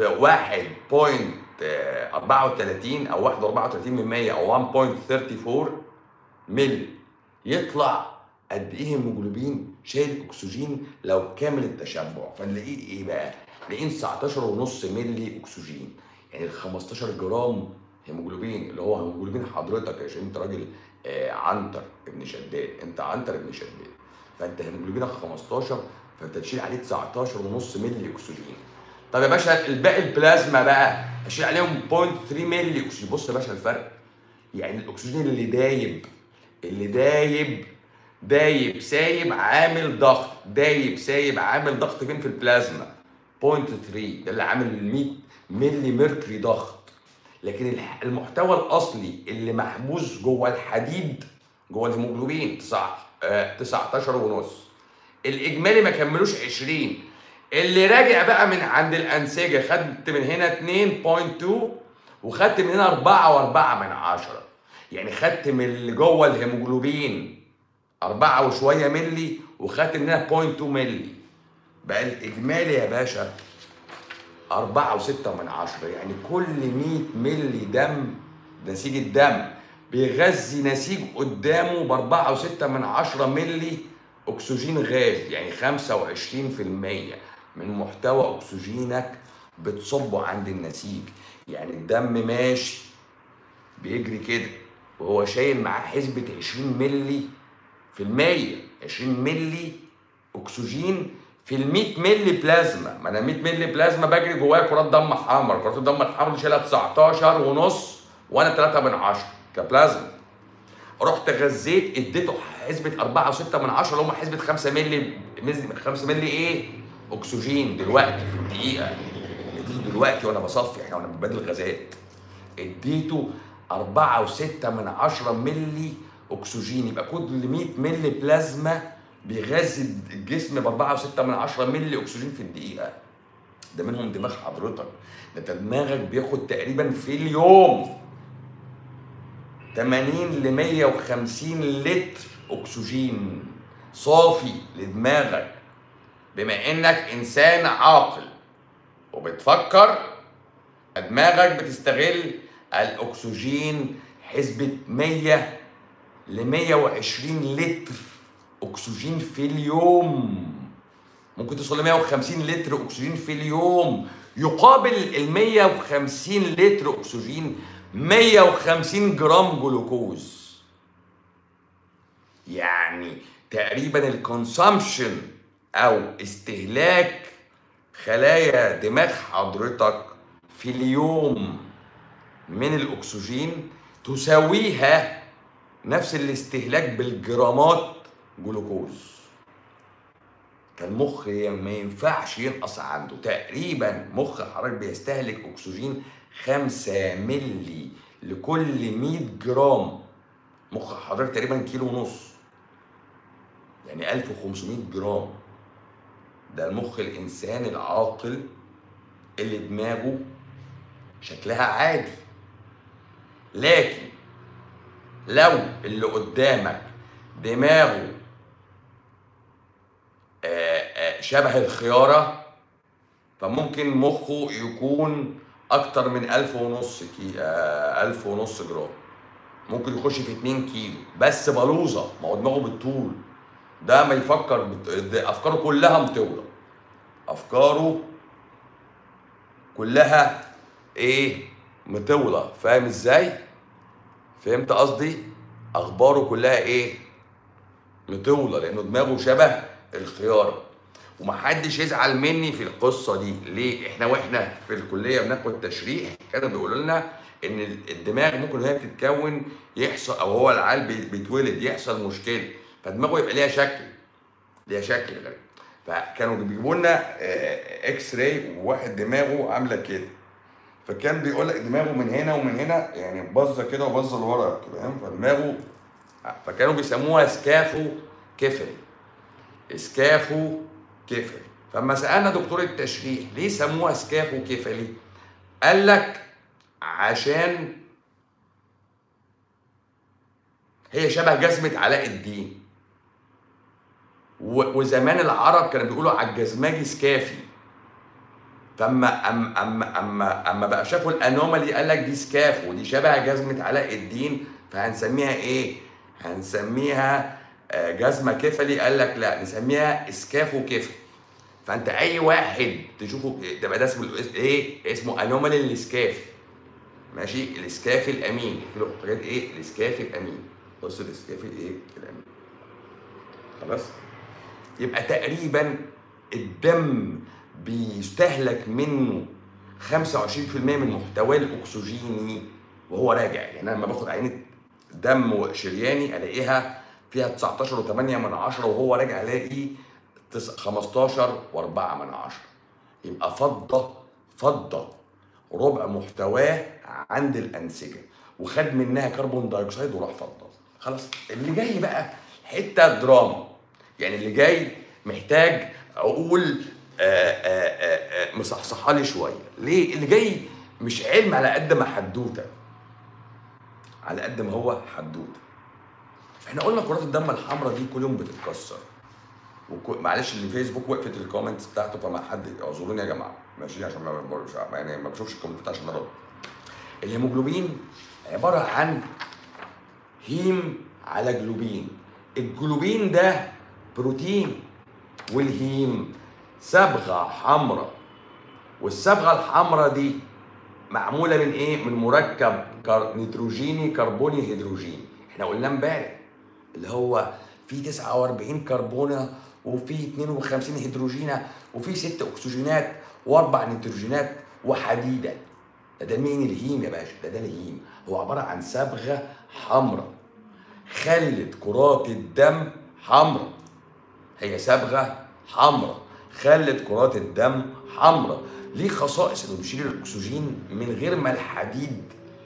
1.34 او 1.34 من 100 او 1.34 مللي يطلع قد ايه هيموجلوبين شايل اكسجين لو كامل التشبع فنلاقيه ايه بقى؟ نلاقيه 19 ونص مللي اكسجين يعني ال 15 جرام هيموجلوبين اللي هو هيموجلوبين حضرتك عشان انت راجل آه عنتر ابن شداد انت عنتر ابن شداد فانت هيموجلوبينك 15 فانت تشيل عليه 19 ونص مللي اكسجين طب يا باشا الباقي البلازما بقى هشيل عليهم 0.3 مللي اكسجين بص يا باشا الفرق يعني الاكسجين اللي دايب اللي دايب دايب سايب عامل ضغط دايب سايب عامل ضغط فين في البلازما 0.3 ده اللي عامل 100 ملي ميركوري ضغط لكن الح- المحتوى الاصلي اللي محبوس جوه الحديد جوه الهيموجلوبين تسعة- آه، 19 ونص الاجمالي ما كملوش 20 اللي راجع بقى من عند الانسجه خدت من هنا 2.2 وخدت من هنا 4 و4 من 10 يعني خدت من اللي جوه الهيموجلوبين 4 وشويه ملي وخدت من هنا 0.2 ملي بقى الاجمالي يا باشا أربعة وستة من عشرة يعني كل 100 ملي دم نسيج الدم بيغذي نسيج قدامه بأربعة وستة من عشرة ملي أكسجين غاز يعني خمسة وعشرين في المية من محتوى أكسجينك بتصبه عند النسيج يعني الدم ماشي بيجري كده وهو شايل معاه حسبة 20 ملي في المية 20 ملي أكسجين في ال 100 ملي بلازما ما انا 100 ملي بلازما بجري جوايا كرات دم حمر كرات الدم الحمر دي شايلها 19 ونص وانا 3 من 10 كبلازما رحت غذيت اديته حسبه 4 و6 من 10 اللي هم حسبه 5 ملي 5 ملي ايه؟ اكسجين دلوقتي في الدقيقه اديته دلوقتي وانا بصفي احنا وانا ببادل غازات اديته 4 و6 من 10 ملي اكسجين يبقى كل 100 ملي بلازما بيغذي الجسم ب 4 و6 من 10 ملي اكسجين في الدقيقه ده منهم دماغ حضرتك ده انت دماغك بياخد تقريبا في اليوم 80 ل 150 لتر اكسجين صافي لدماغك بما انك انسان عاقل وبتفكر دماغك بتستغل الاكسجين حسبة 100 ل 120 لتر اكسجين في اليوم ممكن توصل ل 150 لتر اكسجين في اليوم يقابل ال 150 لتر اكسجين 150 جرام جلوكوز يعني تقريبا الكونسامشن او استهلاك خلايا دماغ حضرتك في اليوم من الاكسجين تساويها نفس الاستهلاك بالجرامات جلوكوز فالمخ ما ينفعش ينقص عنده تقريبا مخ حضرتك بيستهلك اكسجين 5 ملي لكل 100 جرام مخ حضرتك تقريبا كيلو ونص يعني 1500 جرام ده المخ الانسان العاقل اللي دماغه شكلها عادي لكن لو اللي قدامك دماغه شبه الخيارة فممكن مخه يكون أكتر من ألف ونص كي ألف ونص جرام ممكن يخش في 2 كيلو بس بلوزة ما هو دماغه بالطول ده ما يفكر بت... أفكاره كلها مطولة أفكاره كلها إيه مطولة فاهم إزاي؟ فهمت قصدي؟ أخباره كلها إيه؟ مطولة لأنه دماغه شبه الخيارة ومحدش يزعل مني في القصه دي ليه احنا واحنا في الكليه بناخد تشريح كانوا بيقولوا لنا ان الدماغ ممكن وهي بتتكون يحصل او هو العيال بيتولد يحصل مشكله فدماغه يبقى ليها شكل ليها شكل غريب فكانوا بيجيبوا لنا اكس راي وواحد دماغه عامله كده فكان بيقول لك دماغه من هنا ومن هنا يعني باظه كده وباظه لورا فاهم فدماغه فكانوا بيسموها سكافو كفري سكافو كفلي فلما سالنا دكتور التشريح ليه سموها سكافو كفلي قال لك عشان هي شبه جزمة علاء الدين وزمان العرب كانوا بيقولوا على الجزماجي سكافي فاما اما اما اما اما بقى شافوا الانومالي قال لك دي سكافو ودي شبه جزمة علاء الدين فهنسميها ايه؟ هنسميها جزمه كفلي قال لك لا نسميها اسكافو كفلي فانت اي واحد تشوفه تبقى ده اسمه ايه اسمه انومالي الاسكاف ماشي الاسكاف الامين له حاجات ايه الاسكاف الامين بص الاسكاف الايه الامين خلاص يبقى تقريبا الدم بيستهلك منه 25% من محتواه الاكسجيني وهو راجع يعني انا لما باخد عينه دم شرياني الاقيها فيها 19 و8 من عشرة وهو راجع الاقي 15 و4 من عشرة يبقى فضة فضة ربع محتواه عند الأنسجة وخد منها كربون دايوكسيد وراح فضة خلاص اللي جاي بقى حتة دراما يعني اللي جاي محتاج أقول مصحصحة لي شوية ليه اللي جاي مش علم على قد ما حدوتة على قد ما هو حدوته احنا قلنا كرات الدم الحمراء دي كل يوم بتتكسر وكو... معلش اللي فيسبوك وقفت الكومنتس بتاعته فما حد اعذروني يا جماعه ماشي عشان ما مش يعني ما بشوفش الكومنتات عشان ارد الهيموجلوبين عباره عن هيم على جلوبين الجلوبين ده بروتين والهيم صبغه حمراء والصبغه الحمراء دي معموله من ايه من مركب كر... نيتروجيني كربوني هيدروجين احنا قلنا امبارح اللي هو في 49 كربونه وفي 52 هيدروجينه وفي ست اكسجينات واربع نيتروجينات وحديده ده ده مين الهيم يا باشا ده ده الهيم هو عباره عن صبغه حمراء خلت كرات الدم حمراء هي صبغه حمراء خلت كرات الدم حمراء ليه خصائص انه بيشيل الاكسجين من غير ما الحديد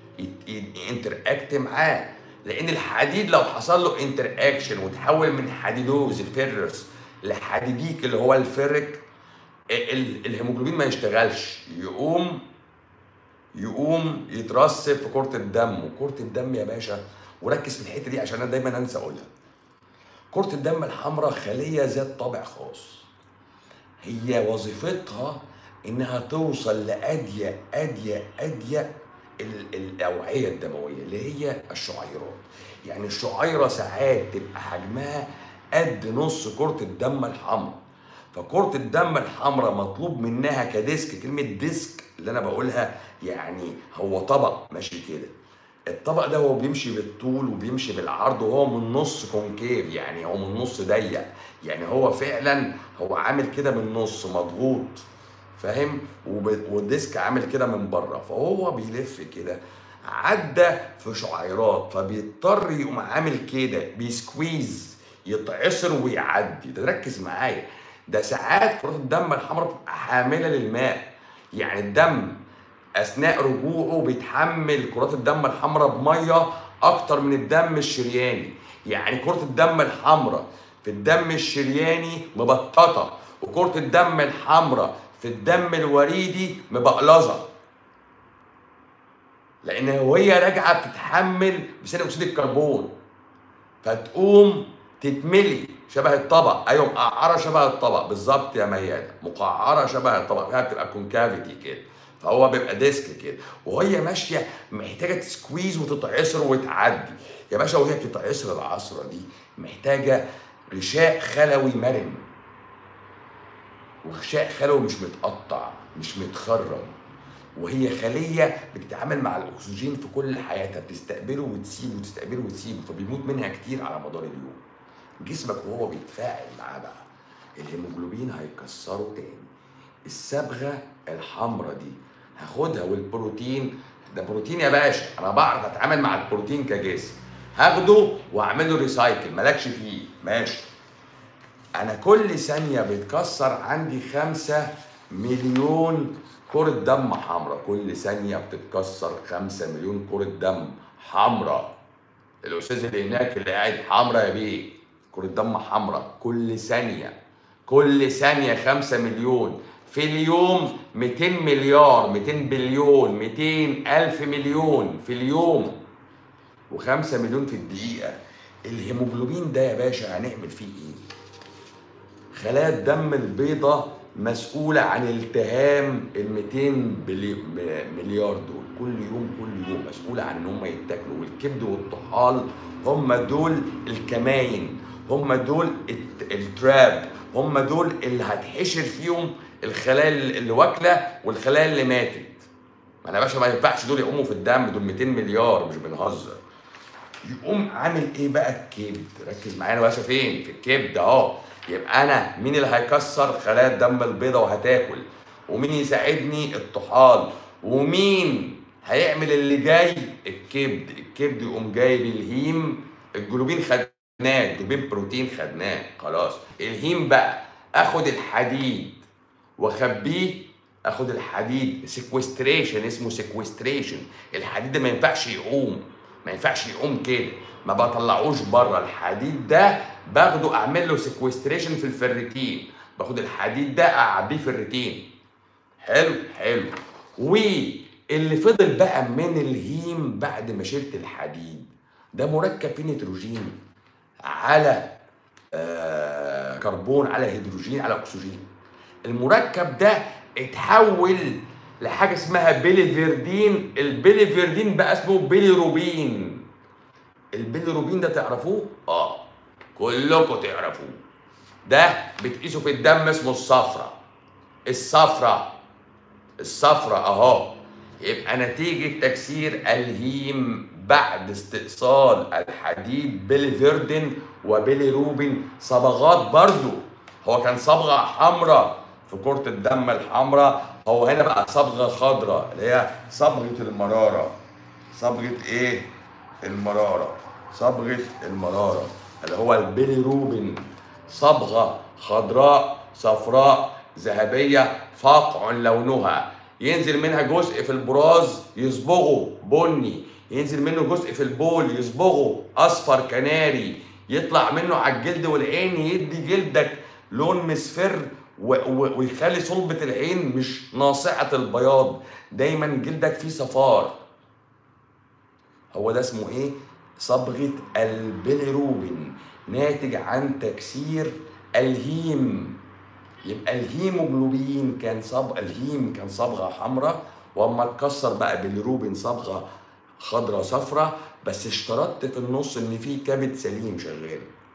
ينتراكت معاه لان الحديد لو حصل له انتر اكشن وتحول من حديدوز الفيرس لحديديك اللي هو الفيرك ال- الهيموجلوبين ما يشتغلش يقوم يقوم يترسب في كرة الدم وكرة الدم يا باشا وركز في الحتة دي عشان انا دايما انسى اقولها كرة الدم الحمراء خلية ذات طابع خاص هي وظيفتها انها توصل لأضيق أضيق أضيق ال- الأوعية الدموية اللي هي الشعيرات يعني الشعيرة ساعات تبقى حجمها قد نص كرة الدم الحمراء فكرة الدم الحمراء مطلوب منها كديسك كلمة ديسك اللي أنا بقولها يعني هو طبق ماشي كده الطبق ده هو بيمشي بالطول وبيمشي بالعرض وهو من نص كونكيف يعني هو من نص ضيق يعني هو فعلا هو عامل كده من نص مضغوط فاهم وب- والديسك عامل كده من بره فهو بيلف كده عدى في شعيرات فبيضطر يقوم عامل كده بيسكويز يتعصر ويعدي ده ركز معايا ده ساعات كرات الدم الحمراء بتبقى حامله للماء يعني الدم اثناء رجوعه بيتحمل كرات الدم الحمراء بميه اكتر من الدم الشرياني يعني كرة الدم الحمراء في الدم الشرياني مبططة وكرة الدم الحمراء في الدم الوريدي مبقلظة لان وهي راجعه بتتحمل بثاني اكسيد الكربون فتقوم تتملي شبه الطبق ايوه مقعره شبه الطبق بالظبط يا ميادة مقعره شبه الطبق فيها بتبقى كونكافيتي كده فهو بيبقى ديسك كده وهي ماشيه محتاجه تسكويز وتتعصر وتعدي يا باشا وهي بتتعصر العصره دي محتاجه غشاء خلوي مرن وغشاء خلوي مش متقطع مش متخرم وهي خليه بتتعامل مع الاكسجين في كل حياتها بتستقبله وتسيبه وتستقبله وتسيبه فبيموت منها كتير على مدار اليوم جسمك وهو بيتفاعل معاه بقى الهيموجلوبين هيكسره تاني الصبغه الحمراء دي هاخدها والبروتين ده بروتين يا باشا انا بعرف اتعامل مع البروتين كجسم هاخده واعمل له ريسايكل مالكش فيه ماشي انا كل ثانيه بيتكسر عندي خمسة مليون كرة دم حمراء كل ثانية بتتكسر خمسة مليون كرة دم حمراء الأستاذ اللي هناك اللي قاعد حمراء يا بيه كرة دم حمراء كل ثانية كل ثانية خمسة مليون في اليوم 200 مليار 200 بليون 200 ألف مليون في اليوم وخمسة مليون في الدقيقة الهيموجلوبين ده يا باشا هنعمل فيه ايه؟ خلايا الدم البيضاء مسؤولة عن التهام ال 200 بلي- م- مليار دول كل يوم كل يوم مسؤولة عن ان هم يتاكلوا والكبد والطحال هم دول الكماين هم دول الت- التراب هم دول اللي هتحشر فيهم الخلايا اللي واكلة والخلايا اللي ماتت ما انا يا باشا ما ينفعش دول يقوموا في الدم دول 200 مليار مش بنهزر يقوم عامل ايه بقى الكبد ركز معايا يا باشا فين في الكبد اهو يبقى انا مين اللي هيكسر خلايا الدم البيضاء وهتاكل ومين يساعدني الطحال ومين هيعمل اللي جاي الكبد الكبد يقوم جايب الهيم الجلوبين خدناه الجلوبين بروتين خدناه خلاص الهيم بقى اخد الحديد واخبيه اخد الحديد سيكوستريشن اسمه سيكوستريشن الحديد ده ما ينفعش يقوم ما ينفعش يقوم كده ما بطلعوش بره الحديد ده باخده اعمل له سيكوستريشن في الفريتين باخد الحديد ده اعبيه في الريتين حلو حلو واللي فضل بقى من الهيم بعد ما شلت الحديد ده مركب فيه نيتروجين على آه كربون على هيدروجين على اكسجين المركب ده اتحول لحاجه اسمها بيليفيردين البيليفيردين بقى اسمه بيليروبين البيليروبين ده تعرفوه اه كلكم تعرفوه ده بتقيسه في الدم اسمه الصفرة الصفرة الصفرة اهو يبقى نتيجة تكسير الهيم بعد استئصال الحديد بيليفيردين وبيليروبين صبغات برضو هو كان صبغة حمراء في كرة الدم الحمراء هو هنا بقى صبغة خضراء اللي هي صبغة المرارة صبغة ايه؟ المرارة صبغة المرارة اللي هو البيليروبين صبغة خضراء صفراء ذهبية فاقع لونها ينزل منها جزء في البراز يصبغه بني ينزل منه جزء في البول يصبغه اصفر كناري يطلع منه على الجلد والعين يدي جلدك لون مصفر و- و- ويخلي صلبة العين مش ناصعة البياض دايما جلدك فيه صفار هو ده اسمه ايه صبغة البيليروبين ناتج عن تكسير الهيم يبقى الهيموجلوبين كان صبغ الهيم كان صبغه حمراء واما اتكسر بقى بالروبين صبغه خضراء صفراء بس اشترطت في النص ان في كبد سليم شغال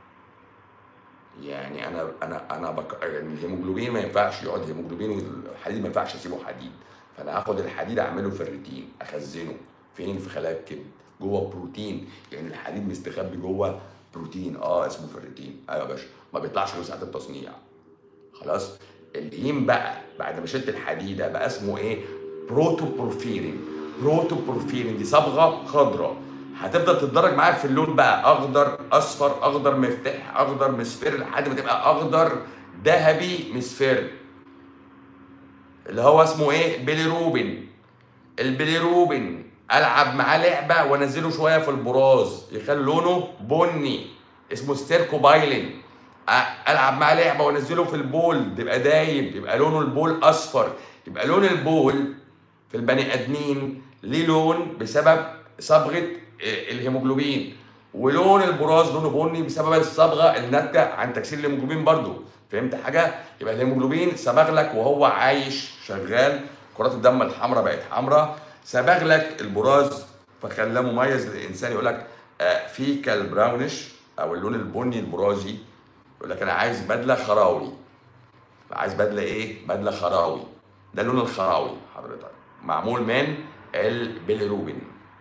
يعني انا انا انا بك... يعني الهيموجلوبين ما ينفعش يقعد هيموجلوبين والحديد ما ينفعش اسيبه حديد فانا هاخد الحديد اعمله في الريتين اخزنه فين في خلايا الكبد جوه بروتين يعني الحديد مستخبي جوه بروتين اه اسمه فيريتين ايوه يا باشا ما بيطلعش غير ساعه التصنيع خلاص الهيم بقى بعد ما شلت الحديده بقى اسمه ايه بروتوبورفيرين بروتوبورفيرين دي صبغه خضراء هتفضل تتدرج معاك في اللون بقى اخضر اصفر اخضر مفتاح اخضر مصفر لحد ما تبقى اخضر ذهبي مصفر اللي هو اسمه ايه بيليروبين البيليروبين العب معاه لعبه وانزله شويه في البراز يخلي لونه بني اسمه ستيركوبايلين أ- العب معاه لعبه وانزله في البول يبقى دايب يبقى لونه البول اصفر يبقى لون البول في البني ادمين ليه لون بسبب صبغه آه، الهيموجلوبين ولون البراز لونه بني بسبب الصبغه الناتجه عن تكسير الهيموجلوبين برضو فهمت حاجه يبقى الهيموجلوبين صبغ لك وهو عايش شغال كرات الدم الحمراء بقت حمراء صبغ لك البراز فخلاه مميز للانسان يقول لك آه، فيك البراونش او اللون البني البرازي يقول لك انا عايز بدله خراوي عايز بدله ايه بدله خراوي ده اللون الخراوي حضرتك معمول من البيليروبين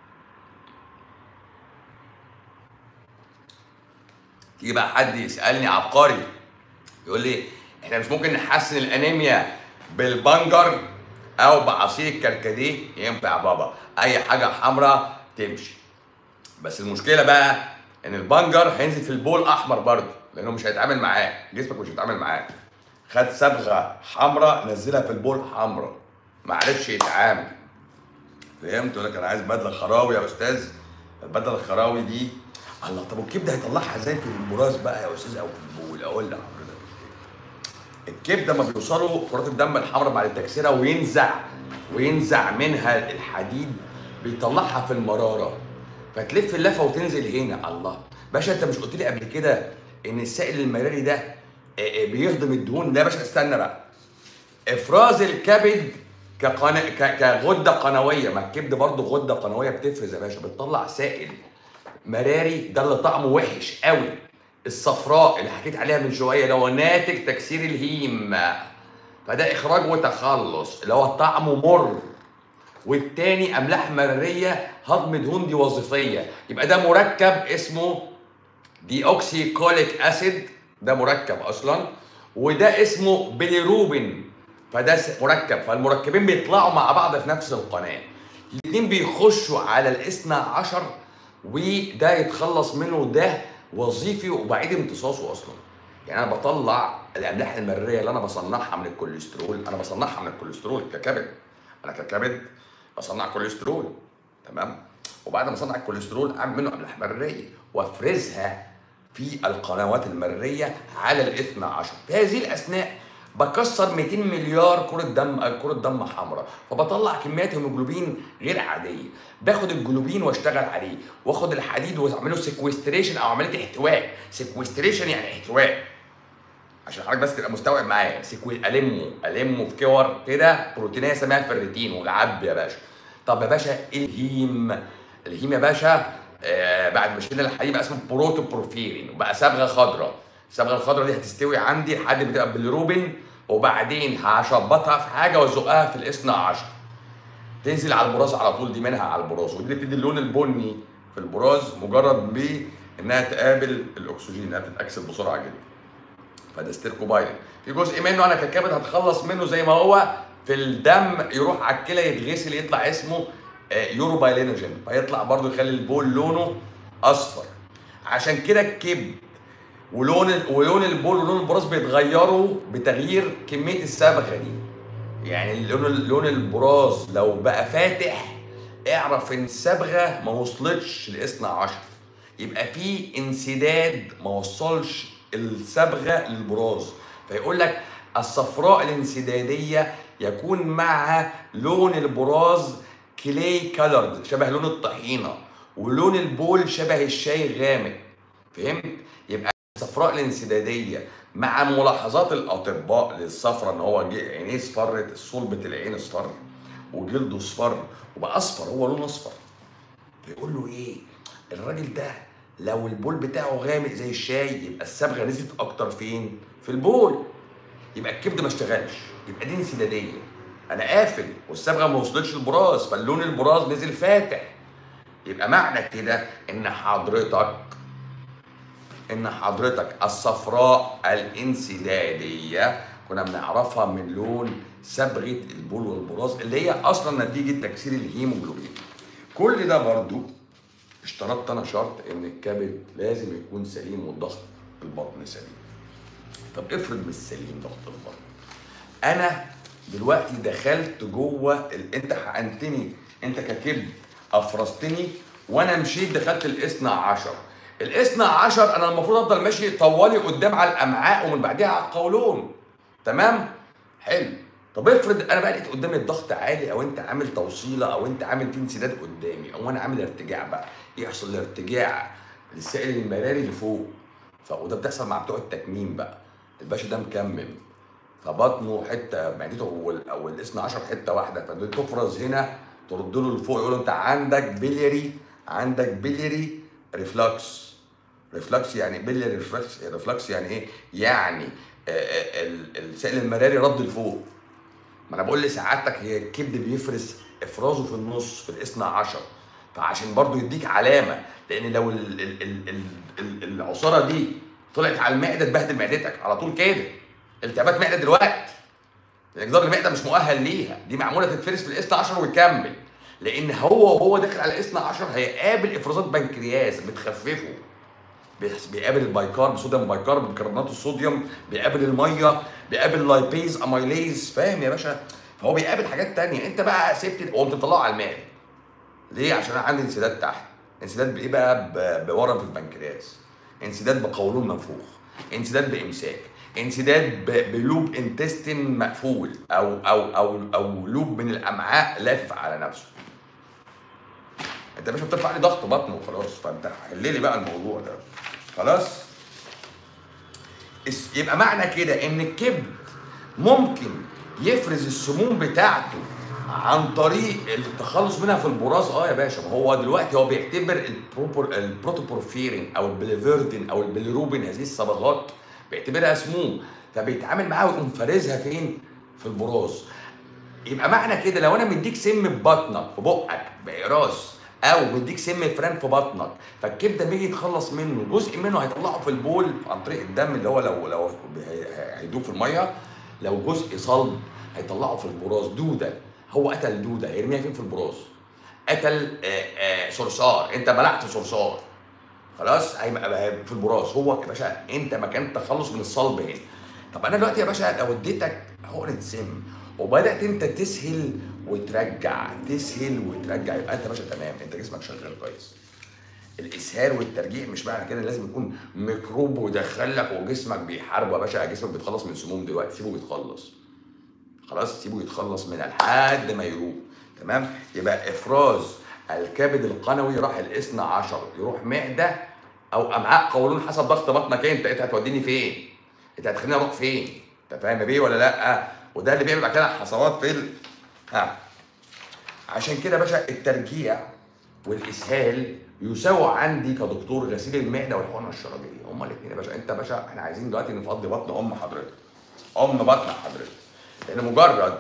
تيجي بقى حد يسالني عبقري يقول لي احنا مش ممكن نحسن الانيميا بالبنجر او بعصير الكركديه ينفع بابا اي حاجه حمراء تمشي بس المشكله بقى ان البنجر هينزل في البول احمر برضه لانه مش هيتعامل معاه جسمك مش هيتعامل معاه خد صبغه حمراء نزلها في البول حمراء ما عرفش يتعامل فهمت يقول لك انا عايز بدله خراوي يا استاذ البدله الخراوي دي الله طب والكبده هيطلعها ازاي في البراز بقى يا استاذ او في البول اقول لك الكبده لما بيوصلوا كرات الدم الحمراء بعد تكسيرها وينزع وينزع منها الحديد بيطلعها في المراره فتلف اللفه وتنزل هنا الله باشا انت مش قلت لي قبل كده ان السائل المراري ده آه، آه، بيهضم الدهون لا يا باشا استنى بقى افراز الكبد كقنا... ك... كغده قنويه ما الكبد برضه غده قنويه بتفرز يا باشا بتطلع سائل مراري ده اللي طعمه وحش قوي الصفراء اللي حكيت عليها من شويه اللي هو ناتج تكسير الهيم فده اخراج وتخلص اللي هو طعمه مر والتاني املاح مراريه هضم دهون دي وظيفيه يبقى ده مركب اسمه دي اوكسي كوليك اسيد ده مركب اصلا وده اسمه بيليروبين فده س- مركب فالمركبين بيطلعوا مع بعض في نفس القناه الاثنين بيخشوا على الاثنى عشر وده يتخلص منه ده وظيفي وبعيد امتصاصه اصلا يعني انا بطلع الاملاح المريه اللي انا بصنعها من الكوليسترول انا بصنعها من الكوليسترول ككبد انا ككبد بصنع كوليسترول تمام وبعد ما اصنع الكوليسترول اعمل منه املاح مريه وافرزها في القنوات المريه على الاثنى عشر في هذه الاثناء بكسر 200 مليار كرة دم كرة دم حمراء فبطلع كميات هيموجلوبين غير عادية باخد الجلوبين واشتغل عليه واخد الحديد واعمله سيكوستريشن او عملية احتواء سيكوستريشن يعني احتواء عشان حضرتك بس تبقى مستوعب معايا سيكوين المه المه في كور كده بروتينيه اسمها فيرتين والعب يا باشا طب يا باشا ايه الهيم الهيم يا باشا آه بعد ما شلنا الحديد بقى اسمه بروتوبورفيرين وبقى صبغه خضراء الصبغه الخضراء دي هتستوي عندي لحد ما تبقى بالروبين وبعدين هشبطها في حاجه وازقها في الاثنى عشر تنزل على البراز على طول دي منها على البراز ودي اللي بتدي اللون البني في البراز مجرد بانها تقابل الاكسجين انها بتتاكسد بسرعه جدا فده ستيركوبايلين في جزء منه انا ككبد هتخلص منه زي ما هو في الدم يروح على الكلى يتغسل يطلع اسمه آه، يوروبايلينوجين فيطلع برضو يخلي البول لونه اصفر عشان كده الكبد ولون ال- ولون البول ولون البراز بيتغيروا بتغيير كميه الصبغه دي يعني لون لون البراز لو بقى فاتح اعرف ان الصبغه ما وصلتش لاثنى عشر يبقى في انسداد ما وصلش الصبغه للبراز فيقول لك الصفراء الانسداديه يكون معها لون البراز كلي كالرد شبه لون الطحينه ولون البول شبه الشاي غامق فهمت يبقى الصفراء الانسداديه مع ملاحظات الاطباء للصفرة ان هو جه- عينيه اصفرت صلبة العين اصفر وجلده اصفر وبقى اصفر هو لونه اصفر فيقول له ايه الراجل ده لو البول بتاعه غامق زي الشاي يبقى الصبغه نزلت اكتر فين في البول يبقى الكبد ما اشتغلش يبقى دي انسداديه انا قافل والصبغه ما وصلتش البراز فاللون البراز نزل فاتح يبقى معنى كده ان حضرتك ان حضرتك الصفراء الانسداديه كنا بنعرفها من لون صبغه البول والبراز اللي هي اصلا نتيجه تكسير الهيموجلوبين كل ده برضو اشترطت انا شرط ان الكبد لازم يكون سليم والضغط البطن سليم طب افرض مش سليم ضغط البطن انا دلوقتي دخلت جوه ال... انت حقنتني انت ككبد افرزتني وانا مشيت دخلت الاثنى عشر الاثنى عشر انا المفروض افضل ماشي طوالي قدام على الامعاء ومن بعدها على القولون تمام حلو طب افرض انا بقى لقيت قدامي الضغط عالي او انت عامل توصيله او انت عامل في انسداد قدامي او انا عامل ارتجاع بقى يحصل الارتجاع للسائل المراري لفوق ف... وده بتحصل مع بتوع التكميم بقى الباشا ده مكمم فبطنه حته معدته او ال- او الاثنى عشر حته واحده فدي تفرز هنا ترد له لفوق يقول له انت عندك بليري عندك بليري ريفلكس ريفلكس يعني بليري ريفلكس ريفلكس يعني ايه؟ يعني آه، آه، ال- السائل المراري رد لفوق ما انا بقول لسعادتك هي الكبد بيفرز افرازه في النص في الاثنى عشر فعشان برضو يديك علامه لان لو ال ال ال ال ال العصاره دي طلعت على المعده تبهدل معدتك على طول كده التهابات معده دلوقتي لان جدار المعده مش مؤهل ليها دي معموله تتفرز في الاثنى عشر ويكمل لان هو وهو داخل على الاثنى عشر هيقابل افرازات بنكرياس بتخففه بيحس- بيقابل البايكارب صوديوم بايكارب بيكربونات الصوديوم بيقابل الميه بيقابل لايبيز اميليز فاهم يا باشا فهو بيقابل حاجات تانية انت بقى سبت وقمت مطلعه على المعده ليه عشان انا عندي انسداد تحت انسداد بايه بقى ب- بورم في البنكرياس انسداد بقولون منفوخ انسداد بامساك انسداد ب- بلوب انتستين مقفول او او او او لوب من الامعاء لافف على نفسه انت يا باشا بترفع لي ضغط بطن وخلاص فانت حل لي بقى الموضوع ده خلاص اس- يبقى معنى كده ان الكبد ممكن يفرز السموم بتاعته عن طريق التخلص منها في البراز اه يا باشا ما هو دلوقتي هو بيعتبر البروبور البروتوبورفيرين او البليفيردين او البيليروبين هذه الصبغات بيعتبرها سموم فبيتعامل معاها ويقوم فارزها فين؟ في البراز يبقى معنى كده لو انا مديك سم في بطنك في بقك باقراص او مديك سم فران في بطنك فالكبده لما يجي يتخلص منه جزء منه هيطلعه في البول عن طريق الدم اللي هو لو لو هي- هيدوب في الميه لو جزء صلب هيطلعه في البراز دوده هو قتل دوده هيرميها فين في البراز قتل آه، آه، صرصار انت بلعت صرصار خلاص هيبقى في البراز هو يا باشا انت مكان التخلص من الصلب هنا طب انا دلوقتي يا باشا لو اديتك حقنه سم وبدات انت تسهل وترجع تسهل وترجع يبقى انت يا باشا تمام انت جسمك شغال كويس الاسهال والترجيع مش معنى كده لازم يكون ميكروب ودخلك وجسمك بيحاربه يا باشا جسمك بيتخلص من سموم دلوقتي سيبه يتخلص خلاص سيبه يتخلص منها لحد ما يروق تمام يبقى افراز الكبد القنوي راح الاثنى عشر يروح معده او امعاء قولون حسب ضغط بطنك انت انت هتوديني فين انت هتخليني اروح فين انت فاهم يا بيه ولا لا وده اللي بيعمل بعد كده حصوات في ال... ها عشان كده يا باشا الترجيع والاسهال يساووا عندي كدكتور غسيل المعده والحقنه الشرجيه هما الاثنين يا باشا انت يا باشا احنا عايزين دلوقتي نفضي بطن ام حضرتك ام بطن حضرتك لان مجرد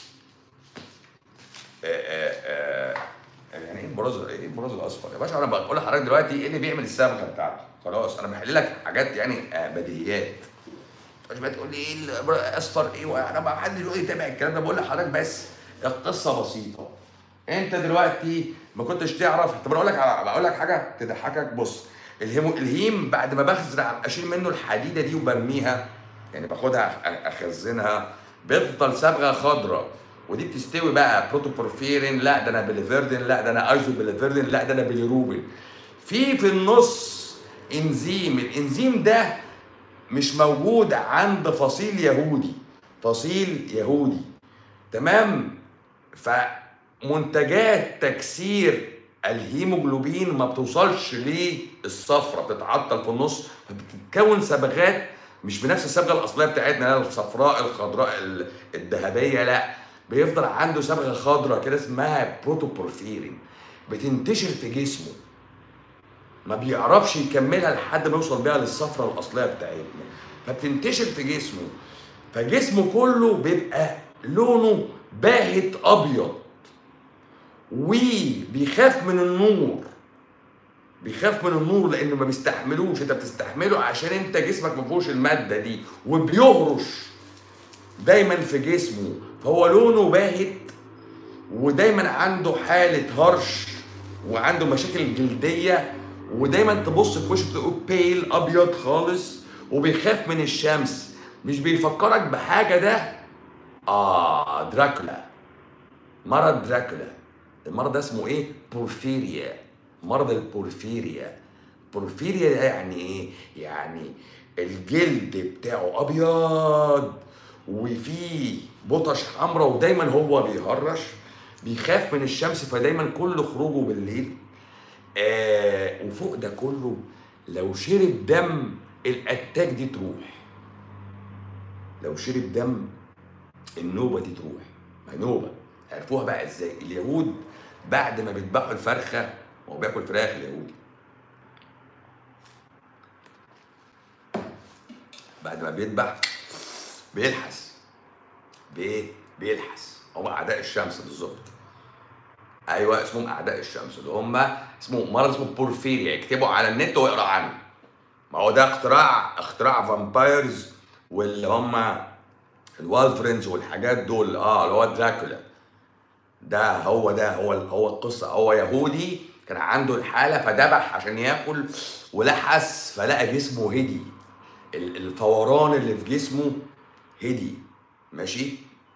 آه، آه، آه، يعني ايه البراز ايه البراز الاصفر يا باشا انا بقول لحضرتك دلوقتي ايه اللي بيعمل الصبغه بتاعته خلاص انا بحل لك حاجات يعني آه، بديهيات مش بقى تقول لي ايه الاصفر ايه وانا ما حد يقول لي تابع الكلام ده بقول لحضرتك بس القصه بسيطه انت دلوقتي ما كنتش تعرف طب اقول لك على- بقول لك حاجه تضحكك بص الهيمو الهيم بعد ما بخزر اشيل منه الحديده دي وبرميها يعني باخدها أ- اخزنها بيفضل صبغه خضراء ودي بتستوي بقى بروتوبورفيرين لا ده انا بليفيردين لا ده انا ايزو بليفيردين لا ده انا بيليروبين في في النص انزيم الانزيم ده مش موجود عند فصيل يهودي فصيل يهودي تمام فمنتجات تكسير الهيموجلوبين ما بتوصلش للصفرة بتتعطل في النص فبتتكون صبغات مش بنفس الصبغه الاصليه بتاعتنا لا الصفراء الخضراء ال- الذهبيه لا بيفضل عنده صبغه خضراء كده اسمها بروتوبورفيرين بتنتشر في جسمه ما بيعرفش يكملها لحد ما يوصل بيها للصفرة الأصلية بتاعتنا فبتنتشر في جسمه فجسمه كله بيبقى لونه باهت أبيض وبيخاف من النور بيخاف من النور لانه ما بيستحملوش انت بتستحمله عشان انت جسمك ما فيهوش الماده دي وبيهرش دايما في جسمه فهو لونه باهت ودايما عنده حاله هرش وعنده مشاكل جلديه ودايما تبص في وشه تلاقيه بيل ابيض خالص وبيخاف من الشمس مش بيفكرك بحاجه ده اه دراكولا مرض دراكولا المرض ده اسمه ايه بورفيريا مرض البورفيريا بورفيريا ده يعني ايه يعني الجلد بتاعه ابيض وفيه بطش حمراء ودايما هو بيهرش بيخاف من الشمس فدايما كل خروجه بالليل آه وفوق ده كله لو شرب دم الاتاك دي تروح لو شرب دم النوبه دي تروح ما نوبه عرفوها بقى ازاي اليهود بعد ما بيذبحوا الفرخه هو بياكل فراخ اليهودي بعد ما بيذبح بيلحس بايه بيلحس هم اعداء الشمس بالظبط ايوه اسمهم اعداء الشمس اللي هم اسمه مرض اسمه بورفيريا اكتبوا على النت واقرا عنه ما هو ده اختراع اختراع فامبايرز واللي هم الوالفرينز والحاجات دول اه اللي هو دراكولا ده هو ده هو هو القصه هو يهودي كان عنده الحاله فذبح عشان ياكل ولحس فلقى جسمه هدي ال- الفوران اللي في جسمه هدي ماشي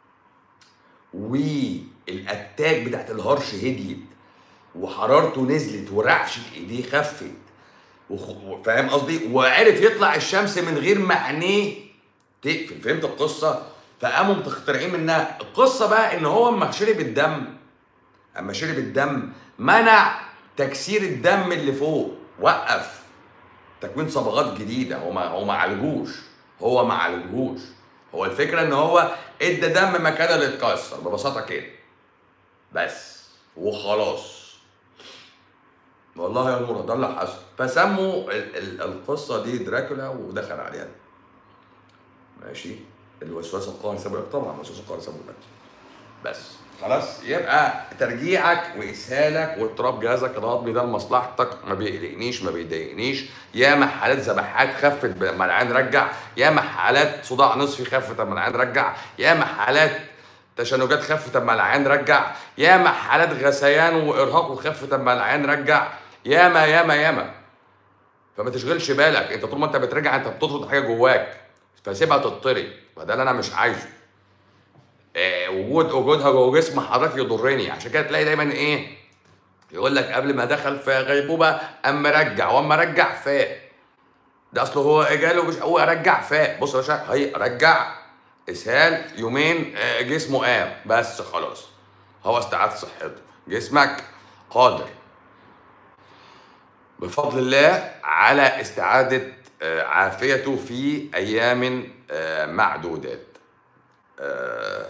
والاتاك بتاعت الهرش هديت وحرارته نزلت ورعشه ايديه خفت وخ- فاهم قصدي وعرف يطلع الشمس من غير ما عينيه تقفل فهمت القصه فقاموا مخترعين منها القصه بقى ان هو اما شرب الدم اما شرب الدم منع تكسير الدم اللي فوق وقف تكوين صبغات جديده هو ما هو ما عالجوش هو ما عالجوش هو الفكره ان هو ادى دم مكان اللي اتكسر ببساطه كده بس وخلاص والله يا نورة ده اللي حصل فسموا ال- ال- القصه دي دراكولا ودخل عليها ماشي الوسواس القهري سبب لك طبعا الوسواس القهري سبب لك بس خلاص يبقى ترجيعك واسهالك واضطراب جهازك الهضمي ده لمصلحتك ما بيقلقنيش ما بيضايقنيش ياما حالات ذبحات خفت لما العيان رجع ياما حالات صداع نصفي خفت لما العيان رجع ياما حالات تشنجات خفت لما العيان رجع ياما حالات غثيان وارهاق وخفت لما العيان رجع ياما ياما ياما فما تشغلش بالك انت طول ما انت بترجع انت بتطرد حاجه جواك فسيبها تطرد فده اللي انا مش عايزه آه، وجود وجودها جوه جسم حضرتك يضرني عشان كده تلاقي دايما ايه يقول لك قبل ما دخل في غيبوبه اما رجع واما رجع فاق ده اصله هو جاله مش هو رجع فاق بص يا باشا هي رجع اسهال يومين آه، جسمه قام بس خلاص هو استعاد صحته جسمك قادر بفضل الله على استعادة آه، عافيته في ايام آه، معدودات آه،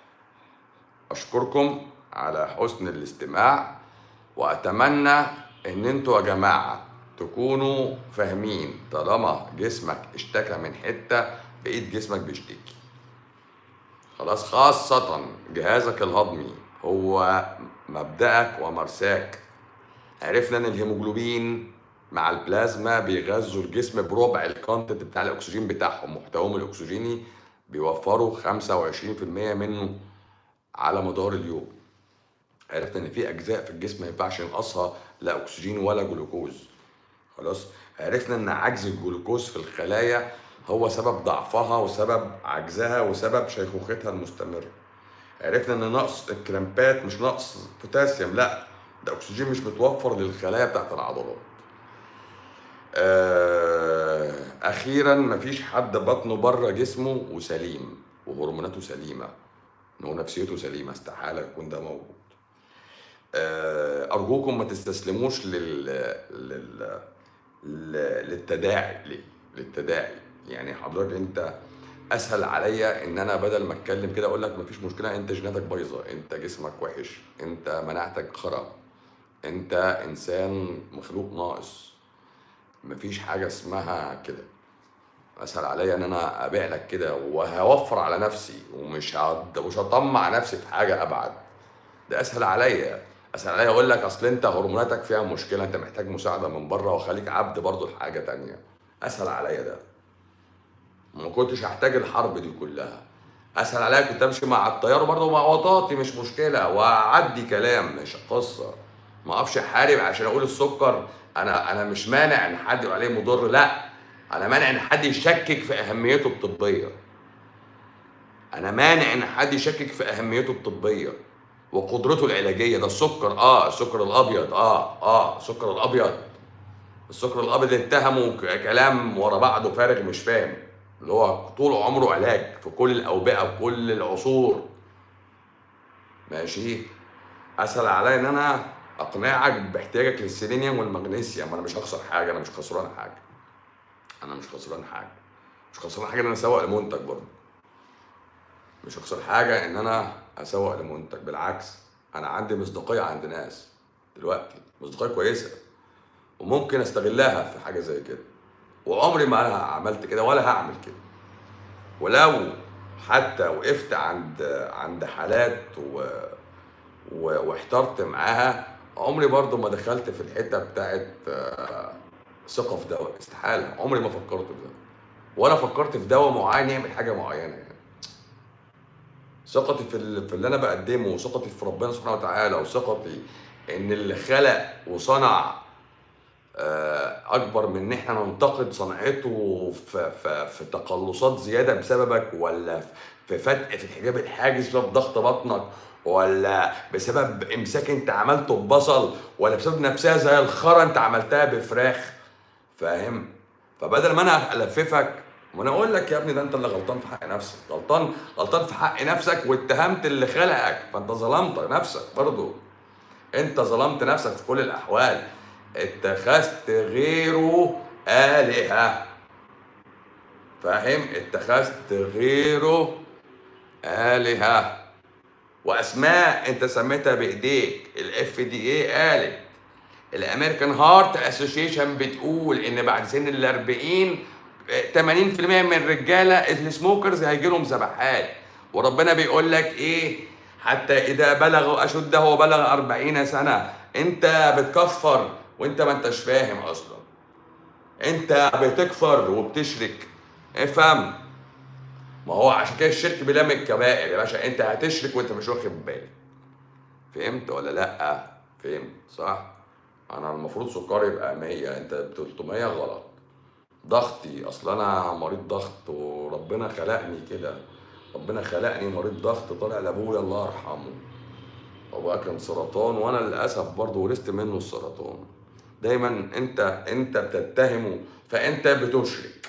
اشكركم على حسن الاستماع واتمنى ان انتوا يا جماعه تكونوا فاهمين طالما جسمك اشتكى من حته بقيت جسمك بيشتكي خلاص خاصة جهازك الهضمي هو مبدأك ومرساك عرفنا ان الهيموجلوبين مع البلازما بيغذوا الجسم بربع الكونتنت بتاع الاكسجين بتاعهم محتواهم الاكسجيني بيوفروا 25% منه على مدار اليوم عرفنا ان في اجزاء في الجسم ما ينفعش ينقصها لا اكسجين ولا جلوكوز خلاص عرفنا ان عجز الجلوكوز في الخلايا هو سبب ضعفها وسبب عجزها وسبب شيخوختها المستمره عرفنا ان نقص الكرامبات مش نقص بوتاسيوم لا ده اكسجين مش متوفر للخلايا بتاعت العضلات آه، اخيرا مفيش حد بطنه بره جسمه وسليم وهرموناته سليمه ونفسيته سليمه استحاله يكون ده موجود آه، ارجوكم ما تستسلموش لل... لل... لل- للتداعي ليه؟ للتداعي يعني حضرتك انت اسهل عليا ان انا بدل ما اتكلم كده اقول لك مفيش مشكله انت جيناتك بايظه انت جسمك وحش انت مناعتك خرا انت انسان مخلوق ناقص مفيش حاجه اسمها كده اسهل عليا ان انا ابيع لك كده وهوفر على نفسي ومش هد- مش هطمع نفسي في حاجه ابعد ده اسهل عليا اسهل عليا اقول لك اصل انت هرموناتك فيها مشكله انت محتاج مساعده من بره وخليك عبد برضه لحاجه تانية اسهل عليا ده ما كنتش هحتاج الحرب دي كلها اسهل عليا كنت امشي مع الطيار برضه مع وطاطي مش مشكله واعدي كلام مش قصه ما اقفش احارب عشان اقول السكر انا انا مش مانع ان حد يقول عليه مضر لا انا مانع ان حد يشكك في اهميته الطبيه انا مانع ان حد يشكك في اهميته الطبيه وقدرته العلاجيه ده السكر اه السكر الابيض اه اه السكر الابيض السكر الابيض اللي اتهموا ك- كلام ورا بعضه فارغ مش فاهم اللي هو طول عمره علاج في كل الاوبئه في كل العصور ماشي اسهل عليا ان انا اقنعك باحتياجك للسيلينيوم والمغنيسيوم انا مش هخسر حاجه انا مش خسران حاجه انا مش خسران حاجه مش خسران حاجه ان انا اسوق لمنتج برضه مش هخسر حاجه ان انا اسوق لمنتج بالعكس انا عندي مصداقيه عند ناس دلوقتي مصداقيه كويسه وممكن استغلها في حاجه زي كده وعمري ما انا عملت كده ولا هعمل كده ولو حتى وقفت عند عند حالات و... و... واحترت معاها عمري برضو ما دخلت في الحته بتاعت آه، ثقه في دواء استحاله عمري ما فكرت في ده ولا فكرت في دواء معين يعمل حاجه معينه يعني ثقتي في ال- في اللي انا بقدمه وثقتي في ربنا سبحانه وتعالى وثقتي ان اللي خلق وصنع آه، اكبر من ان احنا ننتقد صنعته في, في, في تقلصات زياده بسببك ولا في فتق في الحجاب الحاجز بسبب ضغط بطنك ولا بسبب امساك انت عملته ببصل ولا بسبب نفسها زي الخرا انت عملتها بفراخ فاهم فبدل ما انا الففك ما انا اقول لك يا ابني ده انت اللي غلطان في حق نفسك غلطان غلطان في حق نفسك واتهمت اللي خلقك فانت ظلمت نفسك برضه انت ظلمت نفسك في كل الاحوال اتخذت غيره آلهة فاهم اتخذت غيره آلهة وأسماء أنت سميتها بإيديك الاف دي اي قالت الامريكان هارت اسوشيشن بتقول ان بعد سن ال 40 80% من الرجاله السموكرز هيجي لهم ذبحات وربنا بيقول لك ايه حتى اذا بلغوا اشده وبلغ 40 سنه انت بتكفر وانت ما انتش فاهم اصلا انت بتكفر وبتشرك افهم ما هو عشان كده الشرك بلا من الكبائر يا باشا انت هتشرك وانت مش واخد بالك فهمت ولا لا فهمت صح انا المفروض سكري يبقى 100 انت 300 غلط ضغطي اصل انا مريض ضغط وربنا خلقني كده ربنا خلقني مريض ضغط طالع لابويا الله يرحمه ابويا كان سرطان وانا للاسف برضه ورثت منه السرطان دايما انت انت بتتهمه فانت بتشرك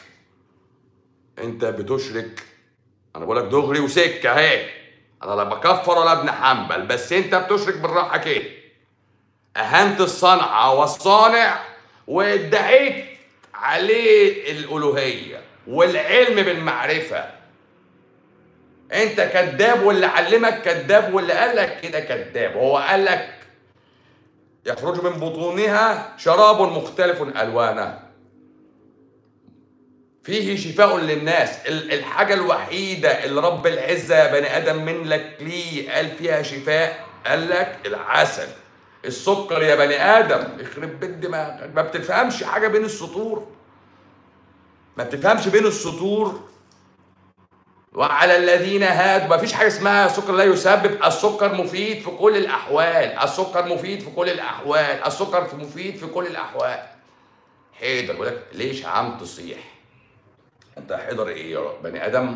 انت بتشرك انا بقول لك دغري وسكه اهي انا لا بكفر ولا ابن حنبل بس انت بتشرك بالراحه كده اهنت الصنعه والصانع وادعيت عليه الالوهيه والعلم بالمعرفه انت كذاب واللي علمك كذاب واللي قال لك كده كذاب هو قال لك يخرج من بطونها شراب مختلف الوانه فيه شفاء للناس ال- الحاجة الوحيدة اللي رب العزة يا بني آدم من لك ليه قال فيها شفاء قال لك العسل السكر يا بني آدم يخرب بيت دماغك ما بتفهمش حاجة بين السطور ما بتفهمش بين السطور وعلى الذين هادوا ما فيش حاجة اسمها سكر لا يسبب السكر مفيد في كل الأحوال السكر مفيد في كل الأحوال السكر مفيد في كل الأحوال حيدر بيقول لك ليش عم تصيح انت حيدر ايه يا رب؟ بني ادم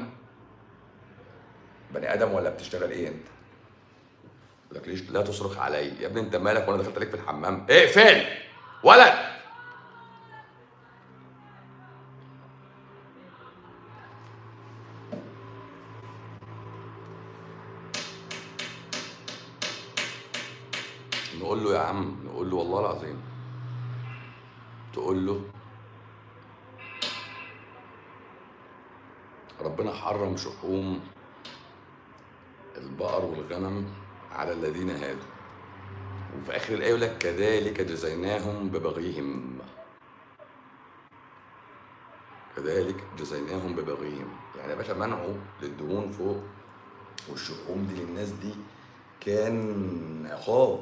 بني ادم ولا بتشتغل ايه انت يقول لك ليش لا تصرخ علي يا ابني انت مالك وانا دخلت عليك في الحمام اقفل ولد نقول له يا عم نقول له والله العظيم تقول له ربنا حرم شحوم البقر والغنم على الذين هادوا وفي اخر الايه يقول لك كذلك جزيناهم ببغيهم كذلك جزيناهم ببغيهم يعني يا باشا منعه للدهون فوق والشحوم دي للناس دي كان عقاب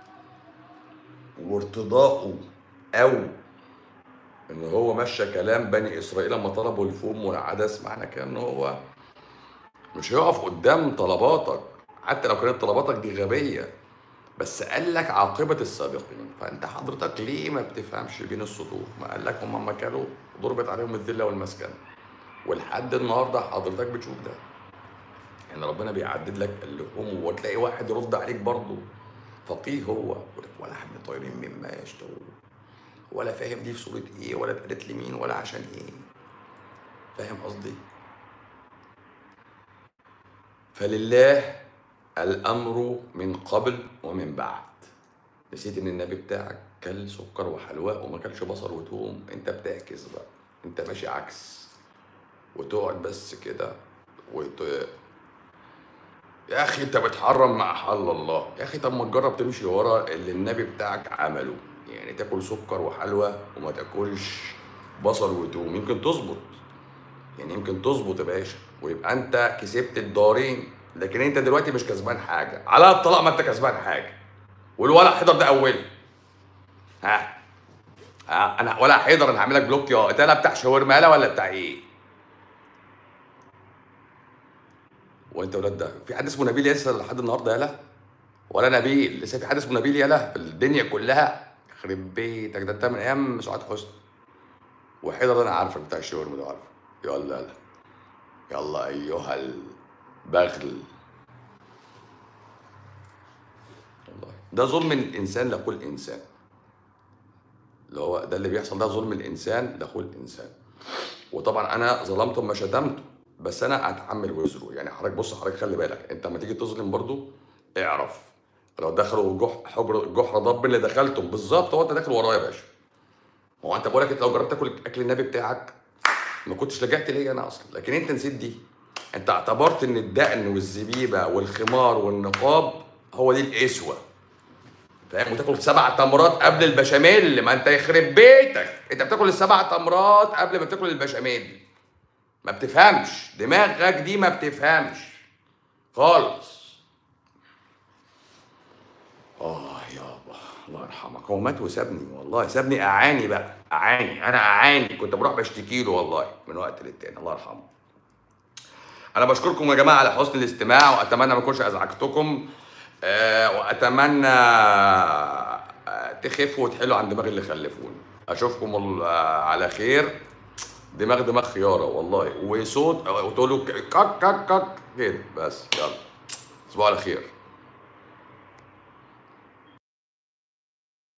وارتضاؤه او ان هو مشى كلام بني اسرائيل لما طلبوا الفوم والعدس معنى كده ان هو مش هيقف قدام طلباتك حتى لو كانت طلباتك دي غبيه بس قال لك عاقبه السابقين فانت حضرتك ليه ما بتفهمش بين السطور ما قال لك هم اما كانوا ضربت عليهم الذله والمسكنه ولحد النهارده حضرتك بتشوف ده ان ربنا بيعدد لك اللحوم وتلاقي واحد يرد عليك برضه فقيه هو يقول لك ولا حبل طير مما يشتهون ولا فاهم دي في صورة ايه ولا اتقالت لمين ولا عشان ايه فاهم قصدي فلله الامر من قبل ومن بعد نسيت ان النبي بتاعك كل سكر وحلواء وما كلش بصل وتوم انت بتعكس بقى انت ماشي عكس وتقعد بس كده وت... يا اخي انت بتحرم مع حل الله يا اخي طب ما تجرب تمشي ورا اللي النبي بتاعك عمله يعني تاكل سكر وحلوى وما تاكلش بصل وتوم يمكن تظبط يعني يمكن تظبط يا باشا ويبقى انت كسبت الدارين لكن انت دلوقتي مش كسبان حاجه على الطلاق ما انت كسبان حاجه والولا حيدر ده اولي ها ها انا ولا حيدر انا هعمل لك بلوك يا انت لا بتاع شاورما يالا ولا بتاع ايه وانت ولاد ده في حد اسمه نبيل لسه لحد النهارده يالا ولا نبيل لسه في حد اسمه نبيل يالا في الدنيا كلها يخرب بيتك ده انت من ايام سعاد حسني وحيدر ده انا عارفك بتاع الشاورما ده عارفه يلا يلا يلا ايها البغل والله ده ظلم الانسان لكل انسان اللي هو ده اللي بيحصل ده ظلم الانسان لكل انسان وطبعا انا ظلمته ما شتمته بس انا اتحمل وزره يعني حضرتك بص حضرتك خلي بالك انت لما تيجي تظلم برضو اعرف لو دخلوا جح حجر جحر ضب اللي دخلتم بالظبط هو انت داخل وراه يا باشا هو انت بقول لك انت لو جربت تاكل اكل النبي بتاعك ما كنتش لجأت ليا انا اصلا لكن انت نسيت دي انت اعتبرت ان الدقن والزبيبه والخمار والنقاب هو دي الاسوه فاهم وتاكل سبع تمرات قبل البشاميل ما انت يخرب بيتك انت بتاكل السبع تمرات قبل ما تاكل البشاميل ما بتفهمش دماغك دي ما بتفهمش خالص اه يابا الله يرحمك هو مات وسابني والله سابني اعاني بقى اعاني انا اعاني كنت بروح بشتكي له والله من وقت للتاني الله يرحمه انا بشكركم يا جماعه على حسن الاستماع واتمنى ما اكونش ازعجتكم آه واتمنى آه تخفوا وتحلوا عن دماغ اللي خلفوني اشوفكم ال- آه على خير دماغ دماغ خياره والله وصوت وتقولوا كك كك كك كده بس يلا تصبحوا على خير